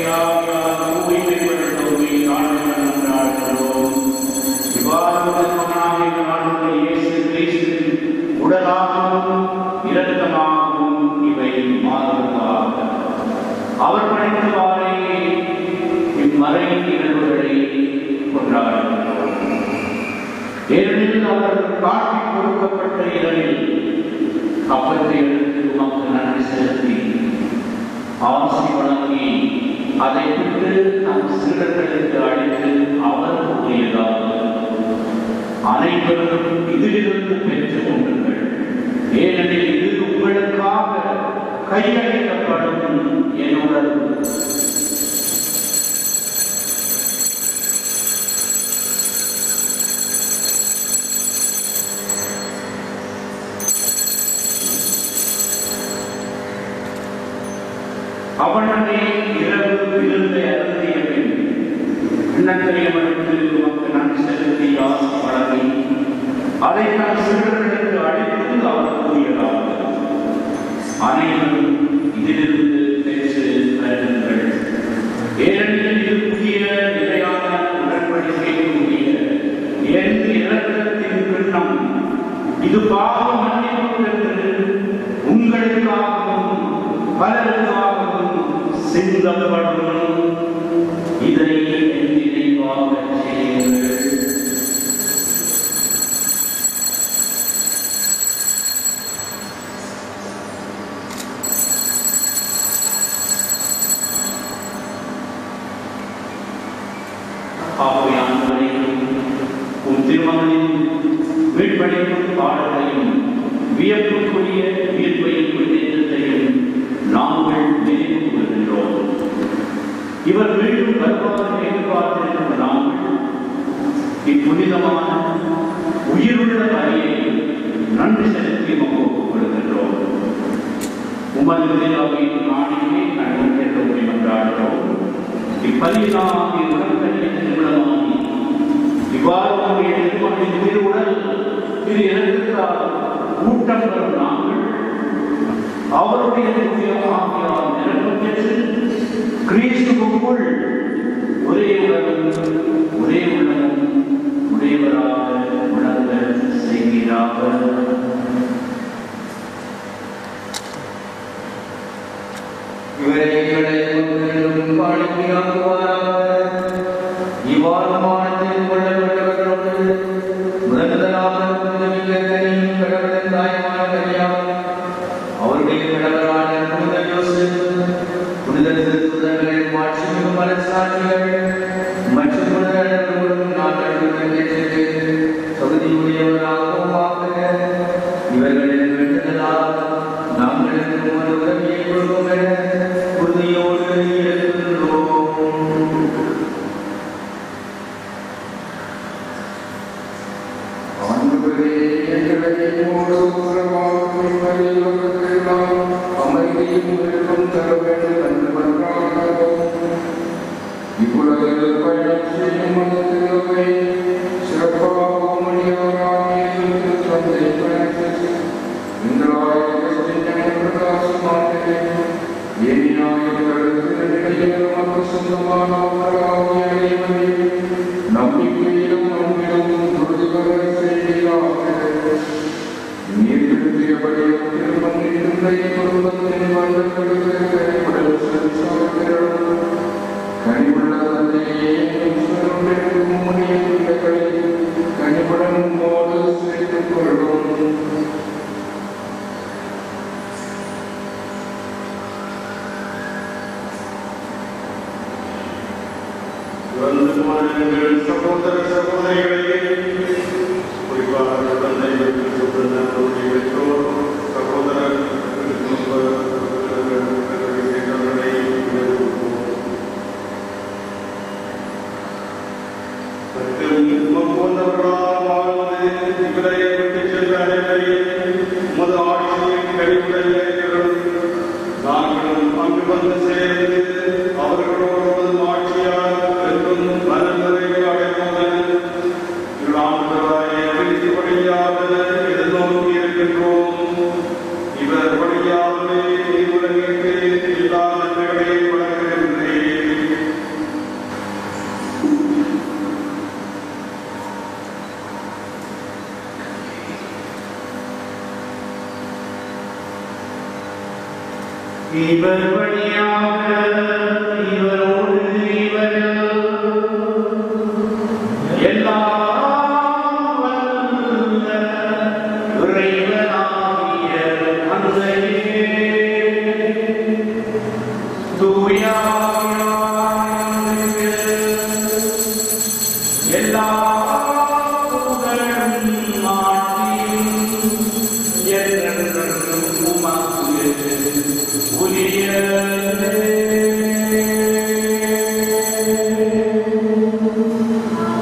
Speaker 5: தூய்மைப்படுத்தவை ஆண்டுகள் கொண்டாடுகிறோம் இவ்வாறு மகனாகிய ஆண்டுகள் இயேசு கிறிஸ்துவின் உடலாகவும் இரத்தமாகவும் இவை மாறுவதாக அவர் படைத்தவாறே இம்மறை நிகழ்வுகளை கொண்டாடுகிறோம் ஏனெனில் அவர் காட்டி கொடுக்கப்பட்ட இரவில்
Speaker 6: அப்பத்தை எடுத்து உமக்கு நன்றி செலுத்தி ஆசி வழங்கி அதை விட்டு நம் சீடர்களுக்கு அளித்து அவர் கூறியதாக அனைவரும் இதிலிருந்து பெற்றுக் கொண்டுங்கள் ஏனெனில் இது உங்களுக்காக கையளிக்கப்படும் என் உடல் அவனே இரவு விருந்தை அருந்திய பின் எண்ணத்தையவனுக்கு உமக்கு நன்றி செலுத்தி ஆசி வழங்கி அதை நான் சிறுவர்களுக்கு அளித்து அவர் கூறியதாக அனைவரும் இதிலிருந்து பெற்று வருங்கள் ஏனெனில் இது புதிய நிலையான உடன்படிக்கைக்குரிய என் இலக்கத்தின் கிண்ணம் இது பாவ மன்னிப்புக்கு உங்களுக்காகவும் பலருக்காகவும் சிந்தப்படும் இதை என் நினைவாக செய்யுங்கள் ஆகையானவரே, உம் திருமகனின் மீட்பளிக்கும் பாடலையும் வியப்புக்குரிய உயிர்ப்பையும் விண்ணேற்றத்தையும் நாங்கள் நினைவு கூறுகின்றோம் இவர் மீண்டும் வருவார் எதிர்பார்த்திருக்கிற நாங்கள் இப்புனிதமான உயிருள்ள பணியை நன்றி செலுத்தி ஒப்புக் கொடுக்கின்றோம் உமது தேவாவின் நாணியை நன்மைக்கு மன்றாடுகிறோம் இப்பலியினாகிய உடற்கல்வி திருமணமாகி இவ்வாறு உங்களுடைய திருமணின் திருவுடல் திரு இறந்துக்காக கூட்டம் பெறும் நாங்கள் அவருடைய ஆகியார் நிரப்பம் பெற்று கிறிஸ்துவுக்குள் ஒரே உலகம் ஒரே உள்ளமும் உடையவராக உணர்ந்த செய்கிறாக
Speaker 4: இவரை எங்களை முன்னிலும் பாடிக்கையாக்குவாராக இவ்வாறு மானத்தில் கொள்ளப்பட்டவர்களோடு முதன்முதலாக புனிதமிக்க கனியும் கடவுளின் தாயமான கன்னியாம் அவருடைய கணவரான புனித யோசேப் புனித திருத்துதர்கள் மாட்சிமிகு மனசாட்சிகள் மற்றும் புனிதர்களும் நாங்கள் பெற்று தகுதியுடையவராகவும் ஆக்குக இவர்களின் வேண்டுதலால் நாங்கள் உமது உதவியை கொள்வோம் என உறுதியோடு இருக்கின்றோம்
Speaker 7: ஆண்டவரே, எங்களை உம்மோடு உறவாடும் பரிலோகத்திலாம் அமைதியும் விருப்பம் தர வேண்டும் என்று மன்றாடுகிறோம். இவ்வுலகில் பயணம் செய்யும் மனதிலவை சிறப்பாகவும் அடியாராகிய எங்கள் தந்தை பிரான்சிஸ், எங்களால் கிறிஸ்தின் பிரகாசமானதே, ஏனியாயவர்களுக்கு நடுநிலையில் நமக்கு சொந்தமானவர்களாகிய அனைவரையும் நம்பிக்கையிலும் அன்பிலும் உறுதிபெற செய்கிறார்கள். நீர் திருப்பியபடியும் திரும்பும் இருந்தைய குடும்பத்தின் வாழ்வுகளுக்கு உடல் செலுத்தார்களும் கனிவுள்ள தந்தையே ஈஸ்வரனுடைய உம்முடைய பிள்ளைகளை கனிவுடன் உம்மோடு சேர்த்துக் கொள்ளும்
Speaker 1: எங்கள் சகோதர சகோதரிகளே குறிப்பாக தந்தை நம்முடைய பெற்றோர் சகோதரர் போன்றவர்களால் வாழ்ந்து இவரை விட்டு சென்ற அனைவரையும் உமது ஆட்சியின் கழிவுடைய நாங்களும் அங்கு வந்து சேர்ந்து அவர்களோடு உமது ஆட்சியால் என்றும் மனநிறைவு அடைவோம் ஆண்டவராய கிறிஸ்து வழியாக எதிர்நோக்கி இருக்கின்றோம் இவர் வழியாகவே உலகிற்கு எல்லா நன்மைகளையும் வழங்குகின்றேன்
Speaker 6: இவர் வழியாக இவரோடு இவரில் எல்லாம் வல்ல இறைவனாகிய எல்லா புகழும் மாற்றியும் என்றென்றும் உமக்கு உரியதே.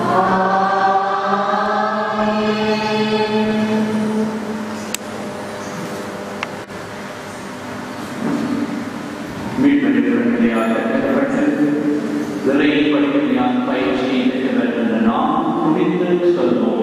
Speaker 6: மீட்பெடுக்கிறபடியாக கட்டப்பட்டு விலை படிப்படியான பயிற்சியை பெற்று வருகின்ற நாம் துணிந்து சொல்வோம்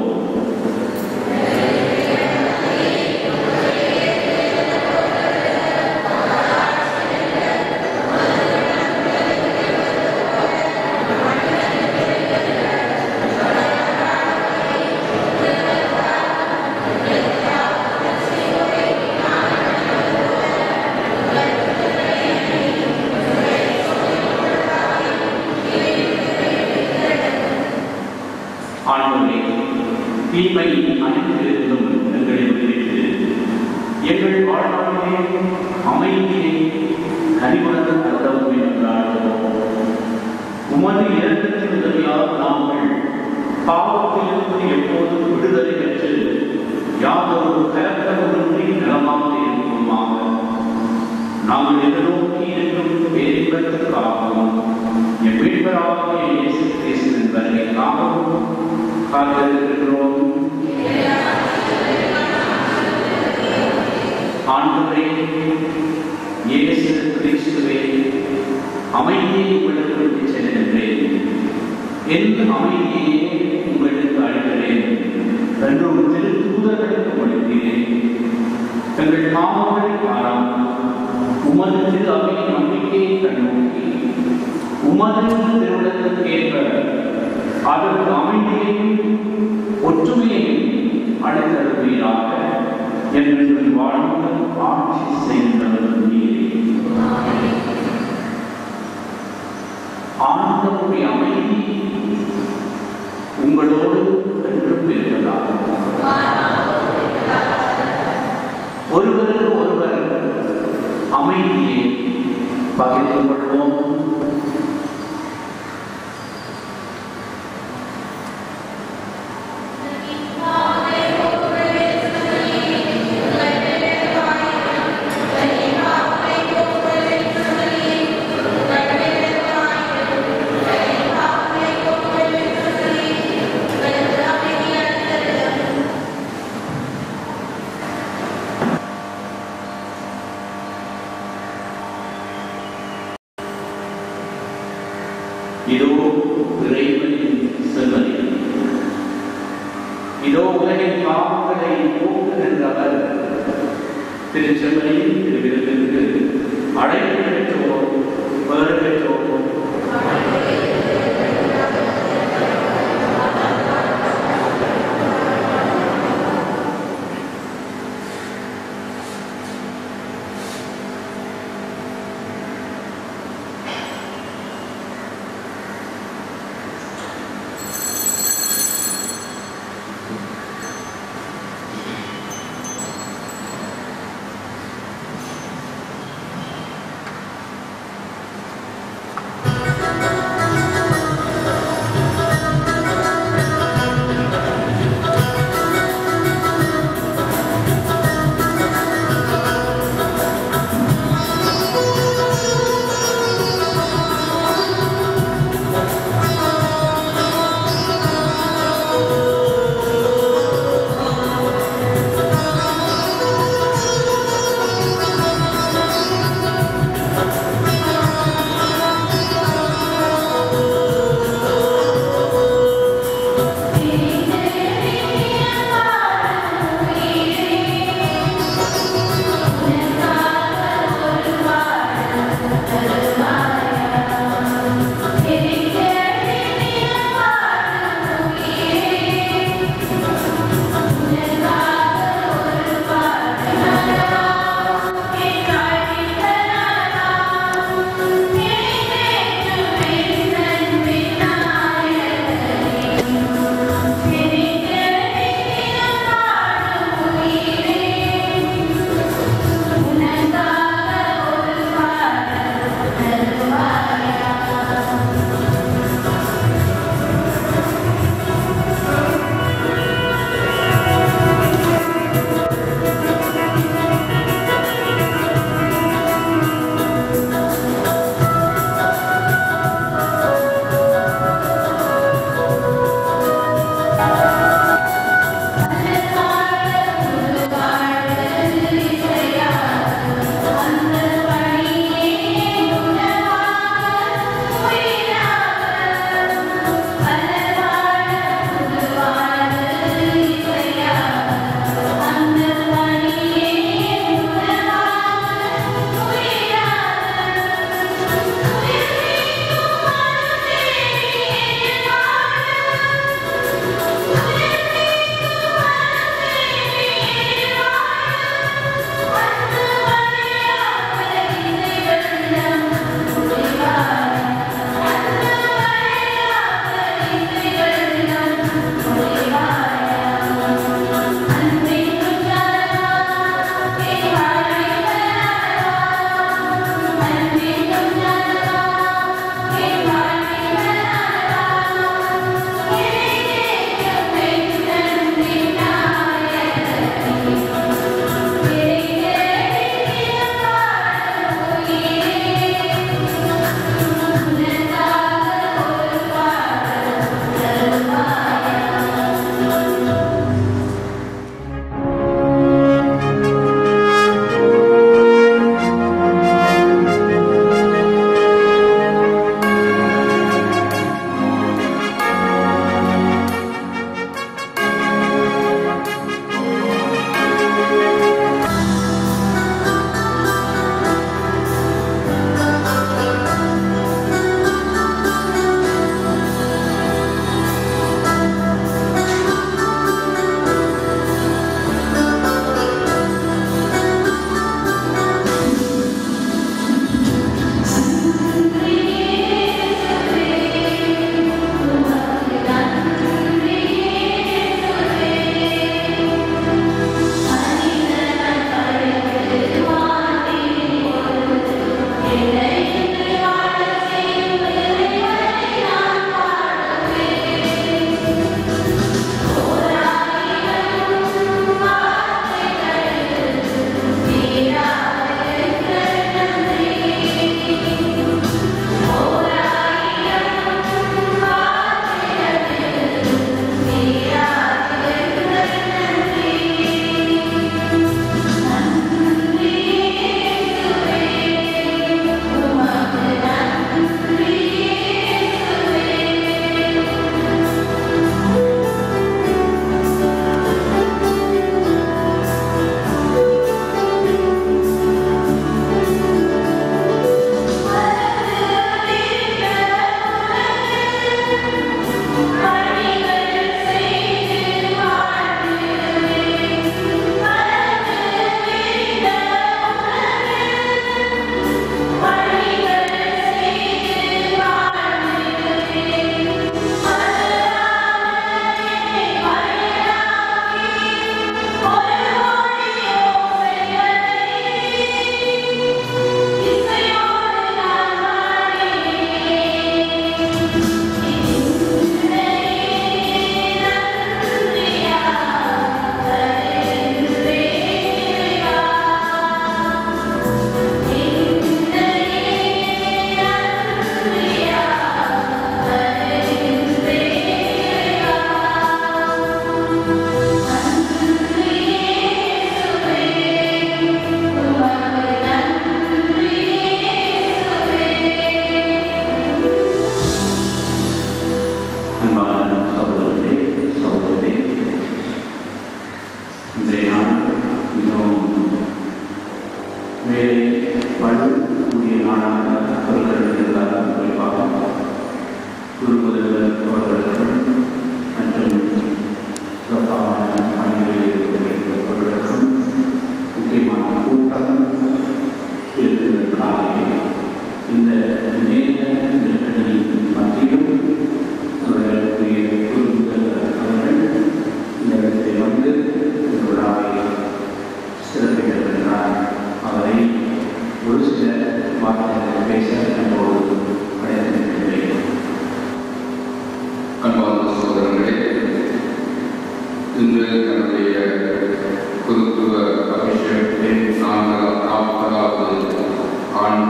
Speaker 6: ஆண்டவரே தீமை அனைத்திலிருந்தும் எங்களை விடுவித்து எங்கள் வாழ்நாளிலே அமைதியை கனிவுடன் அருளவும் என்றாடுவோம் உமது இரக்கத்தின் உதவியால் நாங்கள் பாவத்திலிருந்து எப்போதும் விடுதலை பெற்று யாதொரு கலக்கமின்றி நலமாக இருக்குமாக நாங்கள் எதிர்நோக்கி என்றும் பேரின்பதற்காகவும் என் மீட்பராகிய இயேசு கிறிஸ்துவின் வருகைக்காகவும் காத்திருக்கிறோம் ஆண்டவரே இயேசு கிறிஸ்துவே அமைதியை உங்களுக்கு விட்டுச் செல்கின்றேன் என் அமைதியை உங்களுக்கு அளிக்கிறேன் என்று ஒரு திரு தூதர்களுக்கு கொடுக்கிறேன் எங்கள் பாவங்களை பாராமல் உமது திரு அவையின் நம்பிக்கையை கண்ணோக்கி உமது திருவிழத்திற்கேற்ப அதற்கு அமைதியையும் ஒற்றுமையையும் அழைத்தருவீராக என்று வாழ்ந்து ஆட்சி செய்கின்றவர் நீரே ஆண்டவருடைய அமைதி உங்களோடு என்றும் இருப்பதாக ஒருவருக்கு ஒருவர் அமைதியை பகிர்ந்து கொள்வோம் இதோ இறைவனின் செல்வதி இதோ உலகின் பாவங்களை போக்குகின்றவர் திருச்செம்மனின் திருவிருந்திற்கு அழைப்பு பெற்றோர் பெரு பெற்றோர்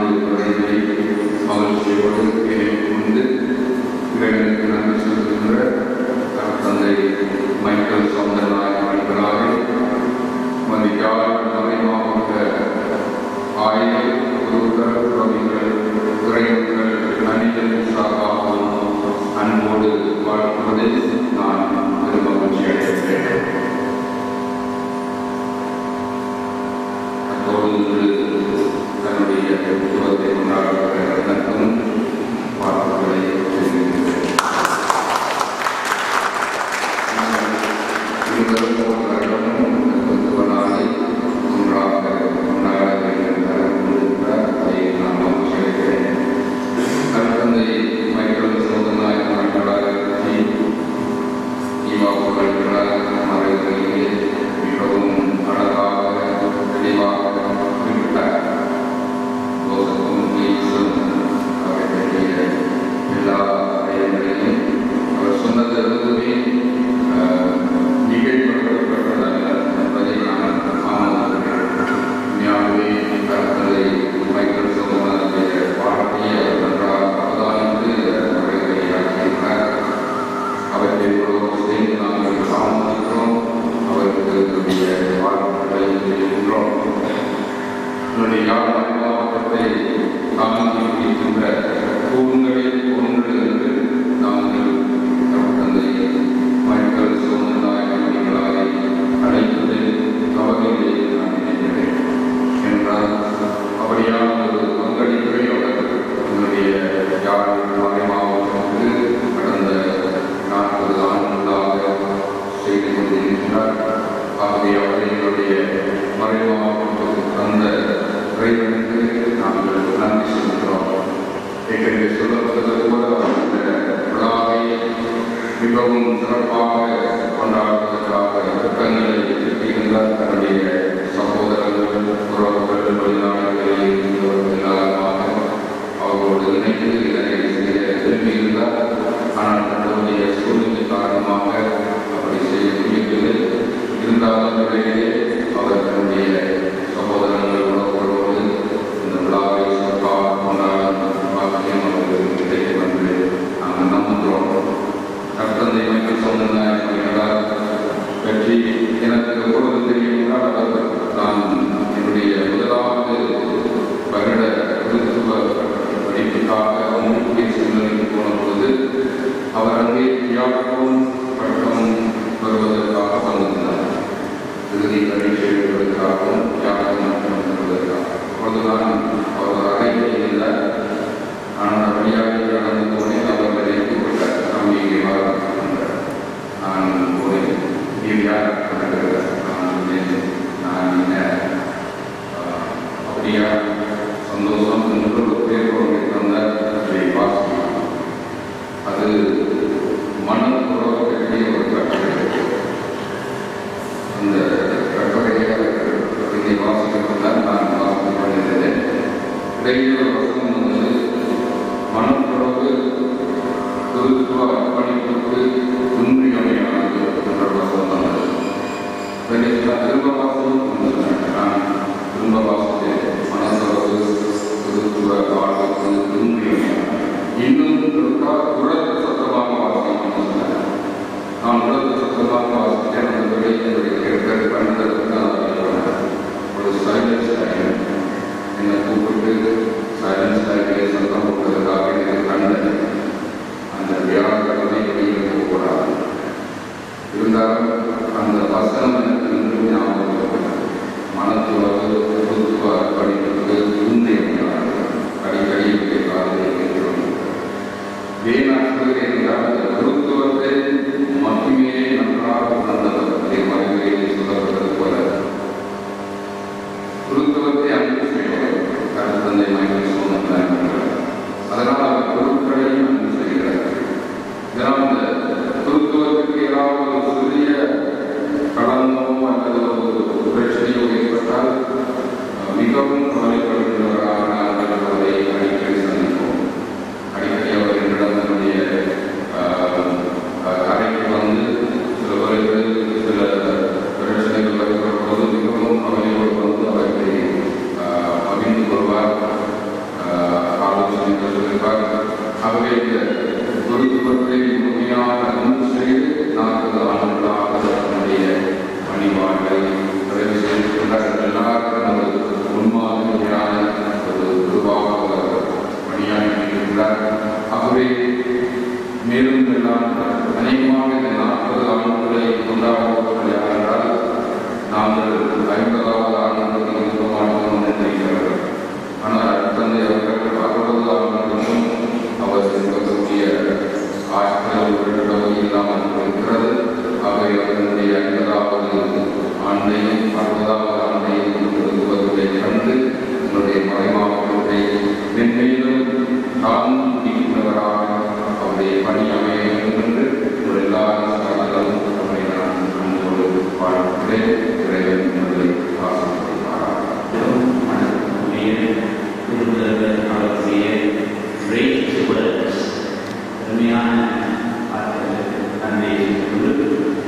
Speaker 7: ஆண்டு நிறைவை மகிழ்ச்சியோடு கொண்டு இறைவனுக்கு நன்றி செலுத்துகின்ற தந்தை மைக்கேல் சௌந்தரநாயகம் அன்பராக மதிக்கால் மறை மாவட்ட ஆய்வு குருக்கள் கவிகள் துறைகள் அணிகள் சாகாவும் அன்போடு வாழ்த்துவதில் நான் பெரும் மகிழ்ச்சி அடைகிறேன் அத்தோடு இன்று தன்னுடைய உருவத்தை கொண்டாடுகிற எனக்கும் வாழ்த்துக்களை தெரிவிக்கின்றேன் இருவரும் ஒரு வருடமும் கிறிஸ்துவ நாளை ஒன்றாக கொண்டாட வேண்டும் என முடிந்தார் அதை நான் மகிழ்ச்சி அடைகிறேன் நற்தந்தை மைக்கேல் சோதனாய் நாட்களாக ஈவாவுக்களாக மறைகளிலே மிகவும் அழகாக தெளிவாக குறிப்பிட்டார் யோசப்பும் ஈசும் அவர்களுடைய எல்லா விடயங்களையும் அவர் சொன்னது எதுவுமே நிகழ்ப்படுத்தப்பட்டதல்ல என்பதை நான் ஆமோதிக்கிறேன் உண்மையாகவே கருத்ததை மைக்கேல் சோதனாருடைய வாழ்க்கையை அவர் நன்றாக அவதானித்து உரையாற்றியிருக்கிறார் அவற்றை இவ்வளவு சேர்ந்து நாங்கள் ஆமோதிக்கிறோம் அவருக்கு என்னுடைய வாழ்த்துக்களை தெரிவிக்கின்றோம் என்னுடைய யாழ் மாவட்டத்தை காண்கின்ற தூண்களில் ஒன்று என்று நாங்கள் தந்தை மைக்கேல் சோதனாயகர்களாய் அழைப்பது தவறில்லை என்று நான் நினைக்கிறேன் என்றால் அப்படியான ஒரு பங்களிப்பை அவர் என்னுடைய யாழ் மறை மாவட்டத்துக்கு கடந்த நாற்பது ஆண்டுகளாக செய்து கொண்டிருக்கிறார் ஆகவே அவரை என்னுடைய மறை மாவட்டத்துக்கு தந்த இறைவனுக்கு நாங்கள் நன்றி செலுத்துகிறோம் ஏற்கனவே சொல்லப்பட்டது போல இந்த விழாவை மிகவும் சிறப்பாக கொண்டாடுவதற்காக திட்டங்களை திருப்பியிருந்தார் தன்னுடைய சகோதரர்கள் உறவுகள் தொழிலாளர்களை எல்லாருமாக அவர்களோடு இணைந்து இதனை செய்ய திரும்பியிருந்தார் ஆனால் தன்னுடைய சூழ்நிலை காரணமாக அப்படி செய்ய முடியவில்லை இருந்தாலும் இடையிலே அவர் தன்னுடைய சகோதரங்கள் உறவுகளோடு இந்த விழாவை சிறப்பாக கொண்டாடும் பாக்கியம் அவர்களுக்கு கிடைக்கும் என்று நாங்கள் நம்புகிறோம் நற்தந்தை மைக்கேல் சௌந்தரநாயகர்களால் பற்றி எனக்கு எப்பொழுது தெரியும் என்றால் அவர் நான் என்னுடைய முதலாவது வருட கிறிஸ்துவ படிப்புக்காக முக்கிய சிந்தனைக்கு போன பொழுது அவர் அங்கே தியாகம் பட்டம் பெறுவதற்காக வந்திருந்தார் இறுதி பரீட்சை எழுதுவதற்காகவும் தியாகம் பட்டம் பெறுவதற்காக அப்பொழுது நான் அவர் அறையில் இருந்தார் ஆனால் வழியாக நடந்து போனேன் அவர் நினைத்து கொண்டார் நாம் இங்கே வாழ்ந்தார் நான் போனேன் நீர் யார் கணக்கிறார் நான் சொன்னேன், நான் என்ன ஆஹ், அப்படியா சந்தோஷம் என்று ஒரு பேர் கொண்டு தந்தார் அதை வாசிக்கலாம் அது மனப்புறவு பற்றிய ஒரு கட்டுரை அந்த கட்டுரையை இதை வாசிக்கிறதுதான் நான் வாசித்துக் கொண்டிருந்தேன் இடையில் ஒரு வசனம் வந்து மனப்புறவு குருத்துவ அர்ப்பணிப்புக்கு இன்றியமையானது என்ற வசனம் வந்தது வெனிஸ்லா திரும்ப வாசம் நான் திரும்ப வாசித்தேன் மனசுறவு குருத்துவ வாழ்வுக்கு இன்றியமையானது இன்னும் இருக்கா உரத்த சத்தமாக வாசிக்கணும்னு சொன்னார் நான் உரத்த சத்தமாக வாசித்தேன் அந்த விடையை என்னுடைய கேட்க கண்டதற்கு நான் ஒரு சைலன்ஸ் டைம் என்னை கூப்பிட்டு சைலன்ஸ் டைமில் சத்தம் போட்டதற்காக எனக்கு கண்டேன் அந்த வியாழக்கிழமை வெளியில் போகக்கூடாது இருந்தாலும் அந்த வசனம் எனக்கு இன்னும் ஞாபகம் இருக்கிறது. மனத்துறவு பொதுத்துவ படிப்புக்கு உண்மையான அடிக்கடி இங்கே காலையில் கேட்கிறோம் வீணாக்குவது என்றால் அந்த குருத்துவத்தை மட்டுமே நன்றாக உணர்ந்தவர்களுடைய மறைவுகளில் சொல்லப்பட்டது போல குருத்துவத்தை அன்பு செய்வார் கருத்தந்தை மைக்கேல் சோமன் அதனால் அவர் குருக்களையும் அன்பு செய்கிறார் இதனால் இந்த குருத்துவத்துக்கு ஏதாவது ஒரு சிறிய கடந்தோ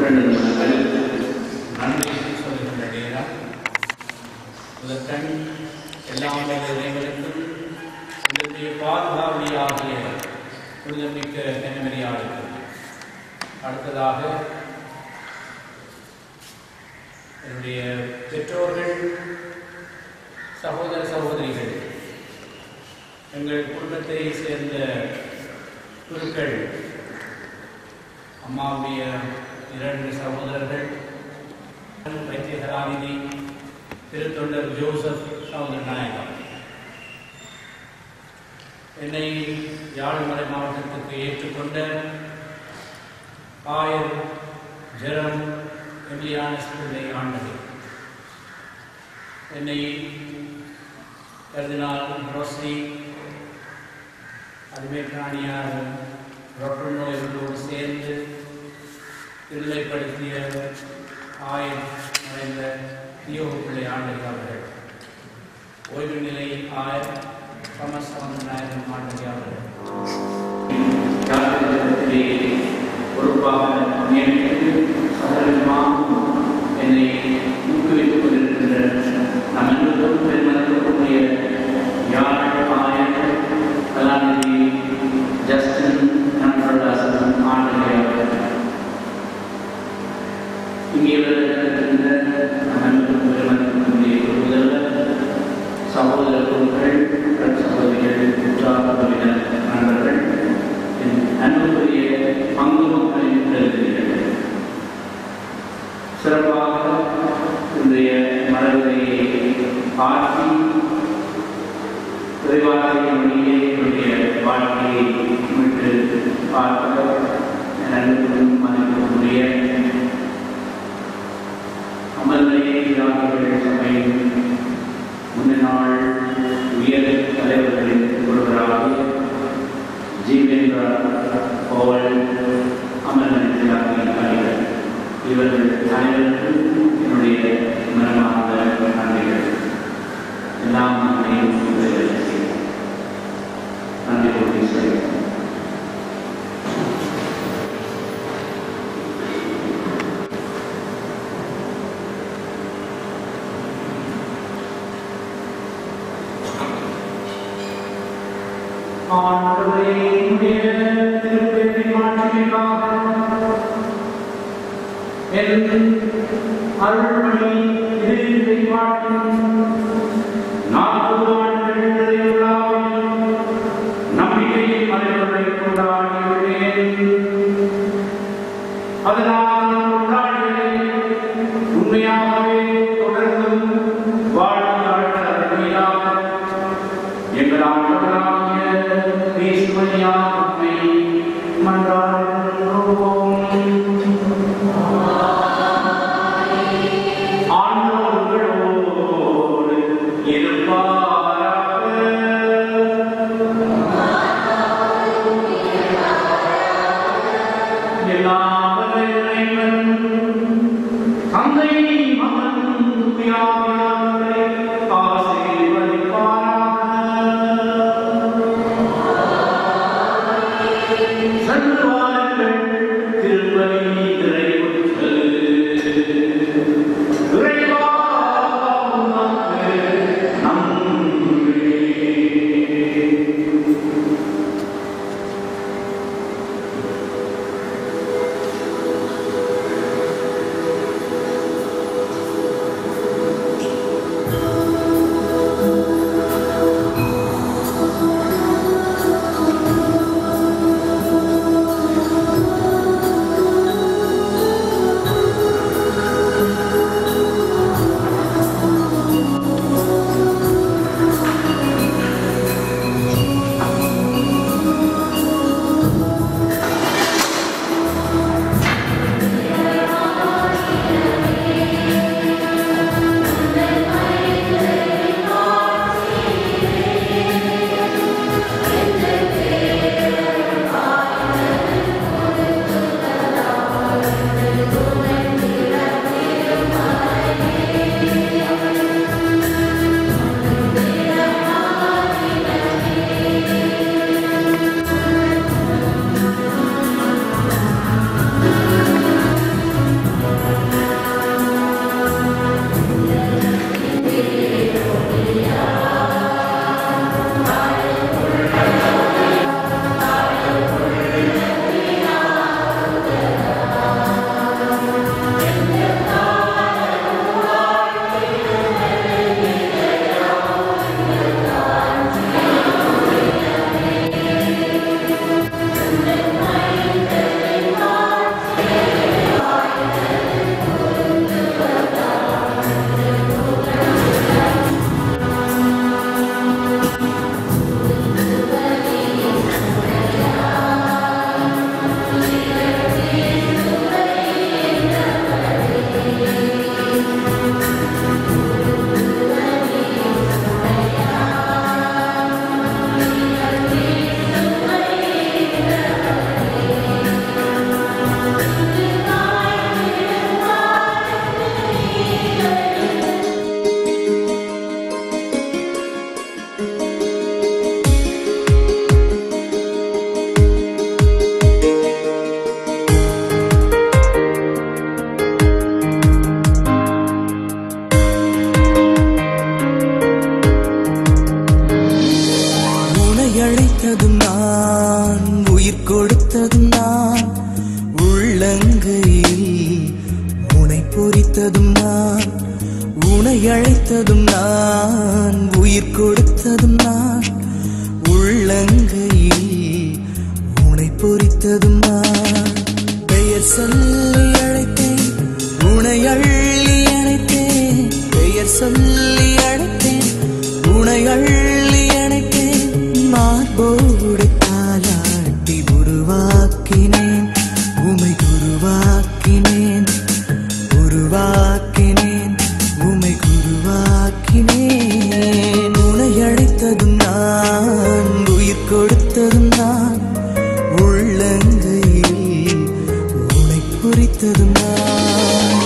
Speaker 6: இரண்டு நிமிடங்கள்
Speaker 8: நன்றி சொல்கின்ற நேரம் முதற்கண் எல்லாம் வல்ல இறைவனுக்கும் உங்களுடைய பாதுகாவலியாகிய புனிதமிக்க கனிமறியாளுக்கு அடுத்ததாக என்னுடைய பெற்றோர்கள் சகோதர சகோதரிகள் எங்கள் குடும்பத்தை சேர்ந்த குருக்கள் அம்மாவுடைய இரண்டு சகோதரர்கள் வைத்திய கலாநிதி திருத்தொண்டர் ஜோசப் சகோதர நாயகம் என்னை யாழ்மலை மாவட்டத்துக்கு ஏற்றுக்கொண்ட ஆயர் ஜெரம் எம்லியானஸ் பிள்ளை ஆண்டது என்னை கருதினால் ரோஸ்லி அதுமேற்றாணியார் ரொட்டனோ இவர்களோடு சேர்ந்து திருநிலைப்படுத்திய ஆயர் மறைந்த தியோக பிள்ளை ஆண்டகை அவர்கள் ஓய்வு நிலை ஆயர் சமஸ்தவன் நாயகம் ஆண்டகை அவர்கள்
Speaker 6: யாத்திரை பொறுப்பாக நியமித்து சகலமாக என்னை ஊக்குவித்துக் கொண்டிருக்கின்ற நம் அனைவருக்கும் பெருமதிப்புக்குரிய யாழ் ஆயர் கலாநிதி ஜஸ்டின் நண்பர்தாசன் ஆண்டுகையாளர் இங்கே வருகின்ற நம் அனைவருக்கும் பெருமதிப்புக்குரிய முதல்வர் சகோதர குழுக்கள் சகோதரிகள் உற்றார் உறவினர் நண்பர்கள் என் அன்புக்குரிய பங்கு மக்களின் பிரதிநிதிகள் சிறப்பாக இன்றைய மரபுரையை ஆட்சி விரைவாக என்னுடைய வாழ்க்கையை மீட்டு பார்க்க என் அன்புக்கும் மதிப்புக்குரிய அமல்நிலையை தியாகிகள் சபையின் முன்னாள் உயர் தலைவர்களின் ஒருவராக ஜீவேந்திர கோவல் அமர்ந்திருக்கிறார்கள் இவர்கள் அனைவருக்கும் என்னுடைய மனமார்ந்த நன்றிகள் எல்லாம் நன்மையும் நன்றி கூறி செய்கிறேன்
Speaker 5: ஆண்டவரே உம்முடைய திருப்பெயரின் மாட்சிமைக்காக என் அருள்மொழி இதயத்தை வாழ்த்தும் நாற்பது ஆண்டுகள் நிறைவுள்ளாவில் நம்பிக்கையின் மலைகளை கொண்டாடியுள்ளேன் அதனால் கொண்டாடியதை உண்மையாகவே தொடர்ந்தும் வாழ்நாள் அருமையாக எங்கள் ஆண்டவராகிய ஈஸ்வரியாமை மன்றாடுகிறோம் ஆண்டவர்களோடு இருப்பாராக எல்லாம் வல்ல இறைவன் தந்தை மகன் தூயாவியாரை ஆசீர்வதிப்பாராக சென்று வாருங்கள் திருப்பதி நிறைவுற்று இறைவா உமக்கு நன்றி
Speaker 9: உள்ளங்கையில் உனை பொறித்ததும் நான் உனை அழைத்ததும் நான் உயிர் கொடுத்ததும் நான் உள்ளங்கையில் உனை பொறித்ததும் நான் பெயர் சொல்லி அழைத்தேன் உனை அள்ளி அழைத்தேன் பெயர் சொல்லி அழைத்தேன் உனை அள்ளி அழைத்தேன் மார்போடு தாலாட்டி உருவாக்கினேன் உமை உருவாக்கினேன் உருவாக்கினேன் உமை உருவாக்கினேன் உனை அழைத்ததும் நான் உயிர் கொடுத்ததும் நான் உள்ளங்கையில் உனை குறித்ததும் நான்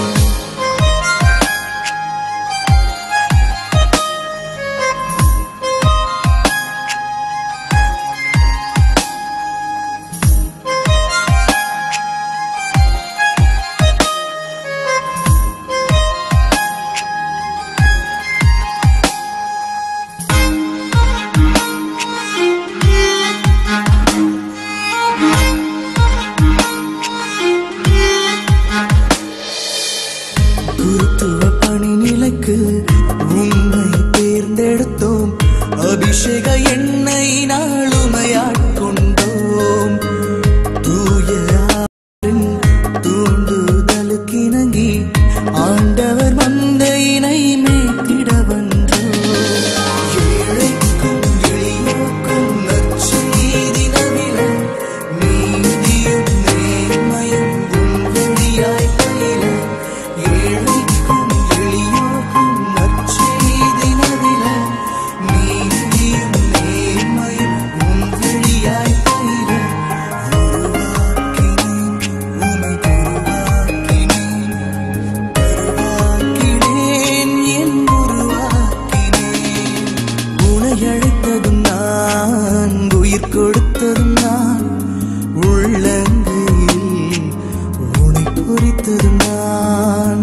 Speaker 9: குருத்துவ பணி நிலைக்கு உண்மை தேர்ந்தெடுத்தோம் அபிஷேக எண்ணெய் நாளுமையாட்கொண்டோம் தூய ஆவின் தூண்டுதலுக்கிணங்கி ஆண்டவர் மந்தையினை மேய்த்திட வந்தோம் ஏழைக்கும் எளியோர்க்கும் நற்செய்தி நவில நீதியும் நேர்மையும் உன் வழியாய் பயில ஏழைக்கும் எளியோர்க்கும் நற்செய்தி நவில நீதியும் நேர்மையும் உன் வழியாய் பயில உருவாக்கினேன் உமை உருவாக்கினேன் உருவாக்கினேன் என் உருவாக்கினேன் உனை அழைத்ததும் நான் உயிர் கொடுத்ததும் நான் உள்ளங்கையில் உனை பொறித்ததும் நான்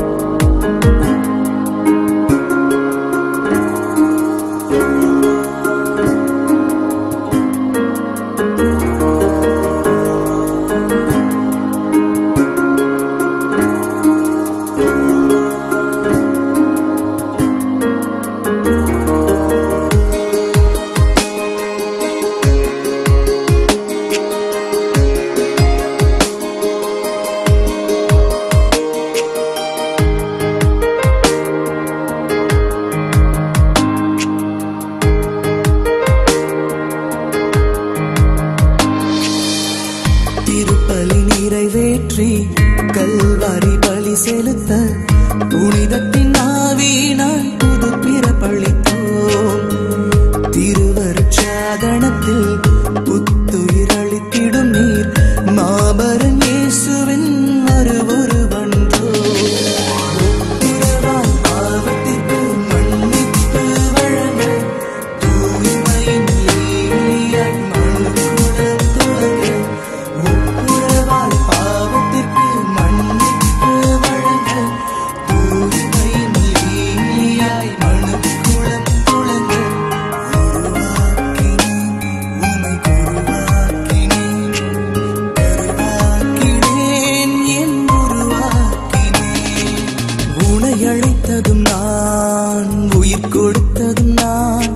Speaker 9: திருப்பலி நிறைவேற்றி கல்வாரி பலி செலுத்த புனிதத்தின் ஆவியினால் புது பிறப்பளித்தோம் திருவருட்சாதனத்தில் புத்துயிர் அளித்திடும் நீர் மாபரன் இயேசுவின் மறுவுருவன்றோ ஒப்புரவாய் பாவத்திற்கு மன்னிப்பு வழங்க தூய்மையின் லீலியாய் மனுக்குலம் துலங்க ஒப்புரவாய் பாவத்திற்கு மன்னிப்பு வழங்க தூய்மையின் லீலியாய் மனுக்குலம் துலங்க உருவாக்கினேன் உமை உருவாக்கினேன் உருவாக்கினேன் என் உருவாக்கினேன் உனை அழைத்ததும் நான் உயிர் கொடுத்ததும் நான்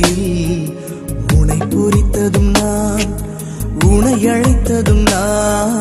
Speaker 9: உள்ளங்கையில் உனை பொறித்ததும் நான் உனை அழைத்ததும் நான்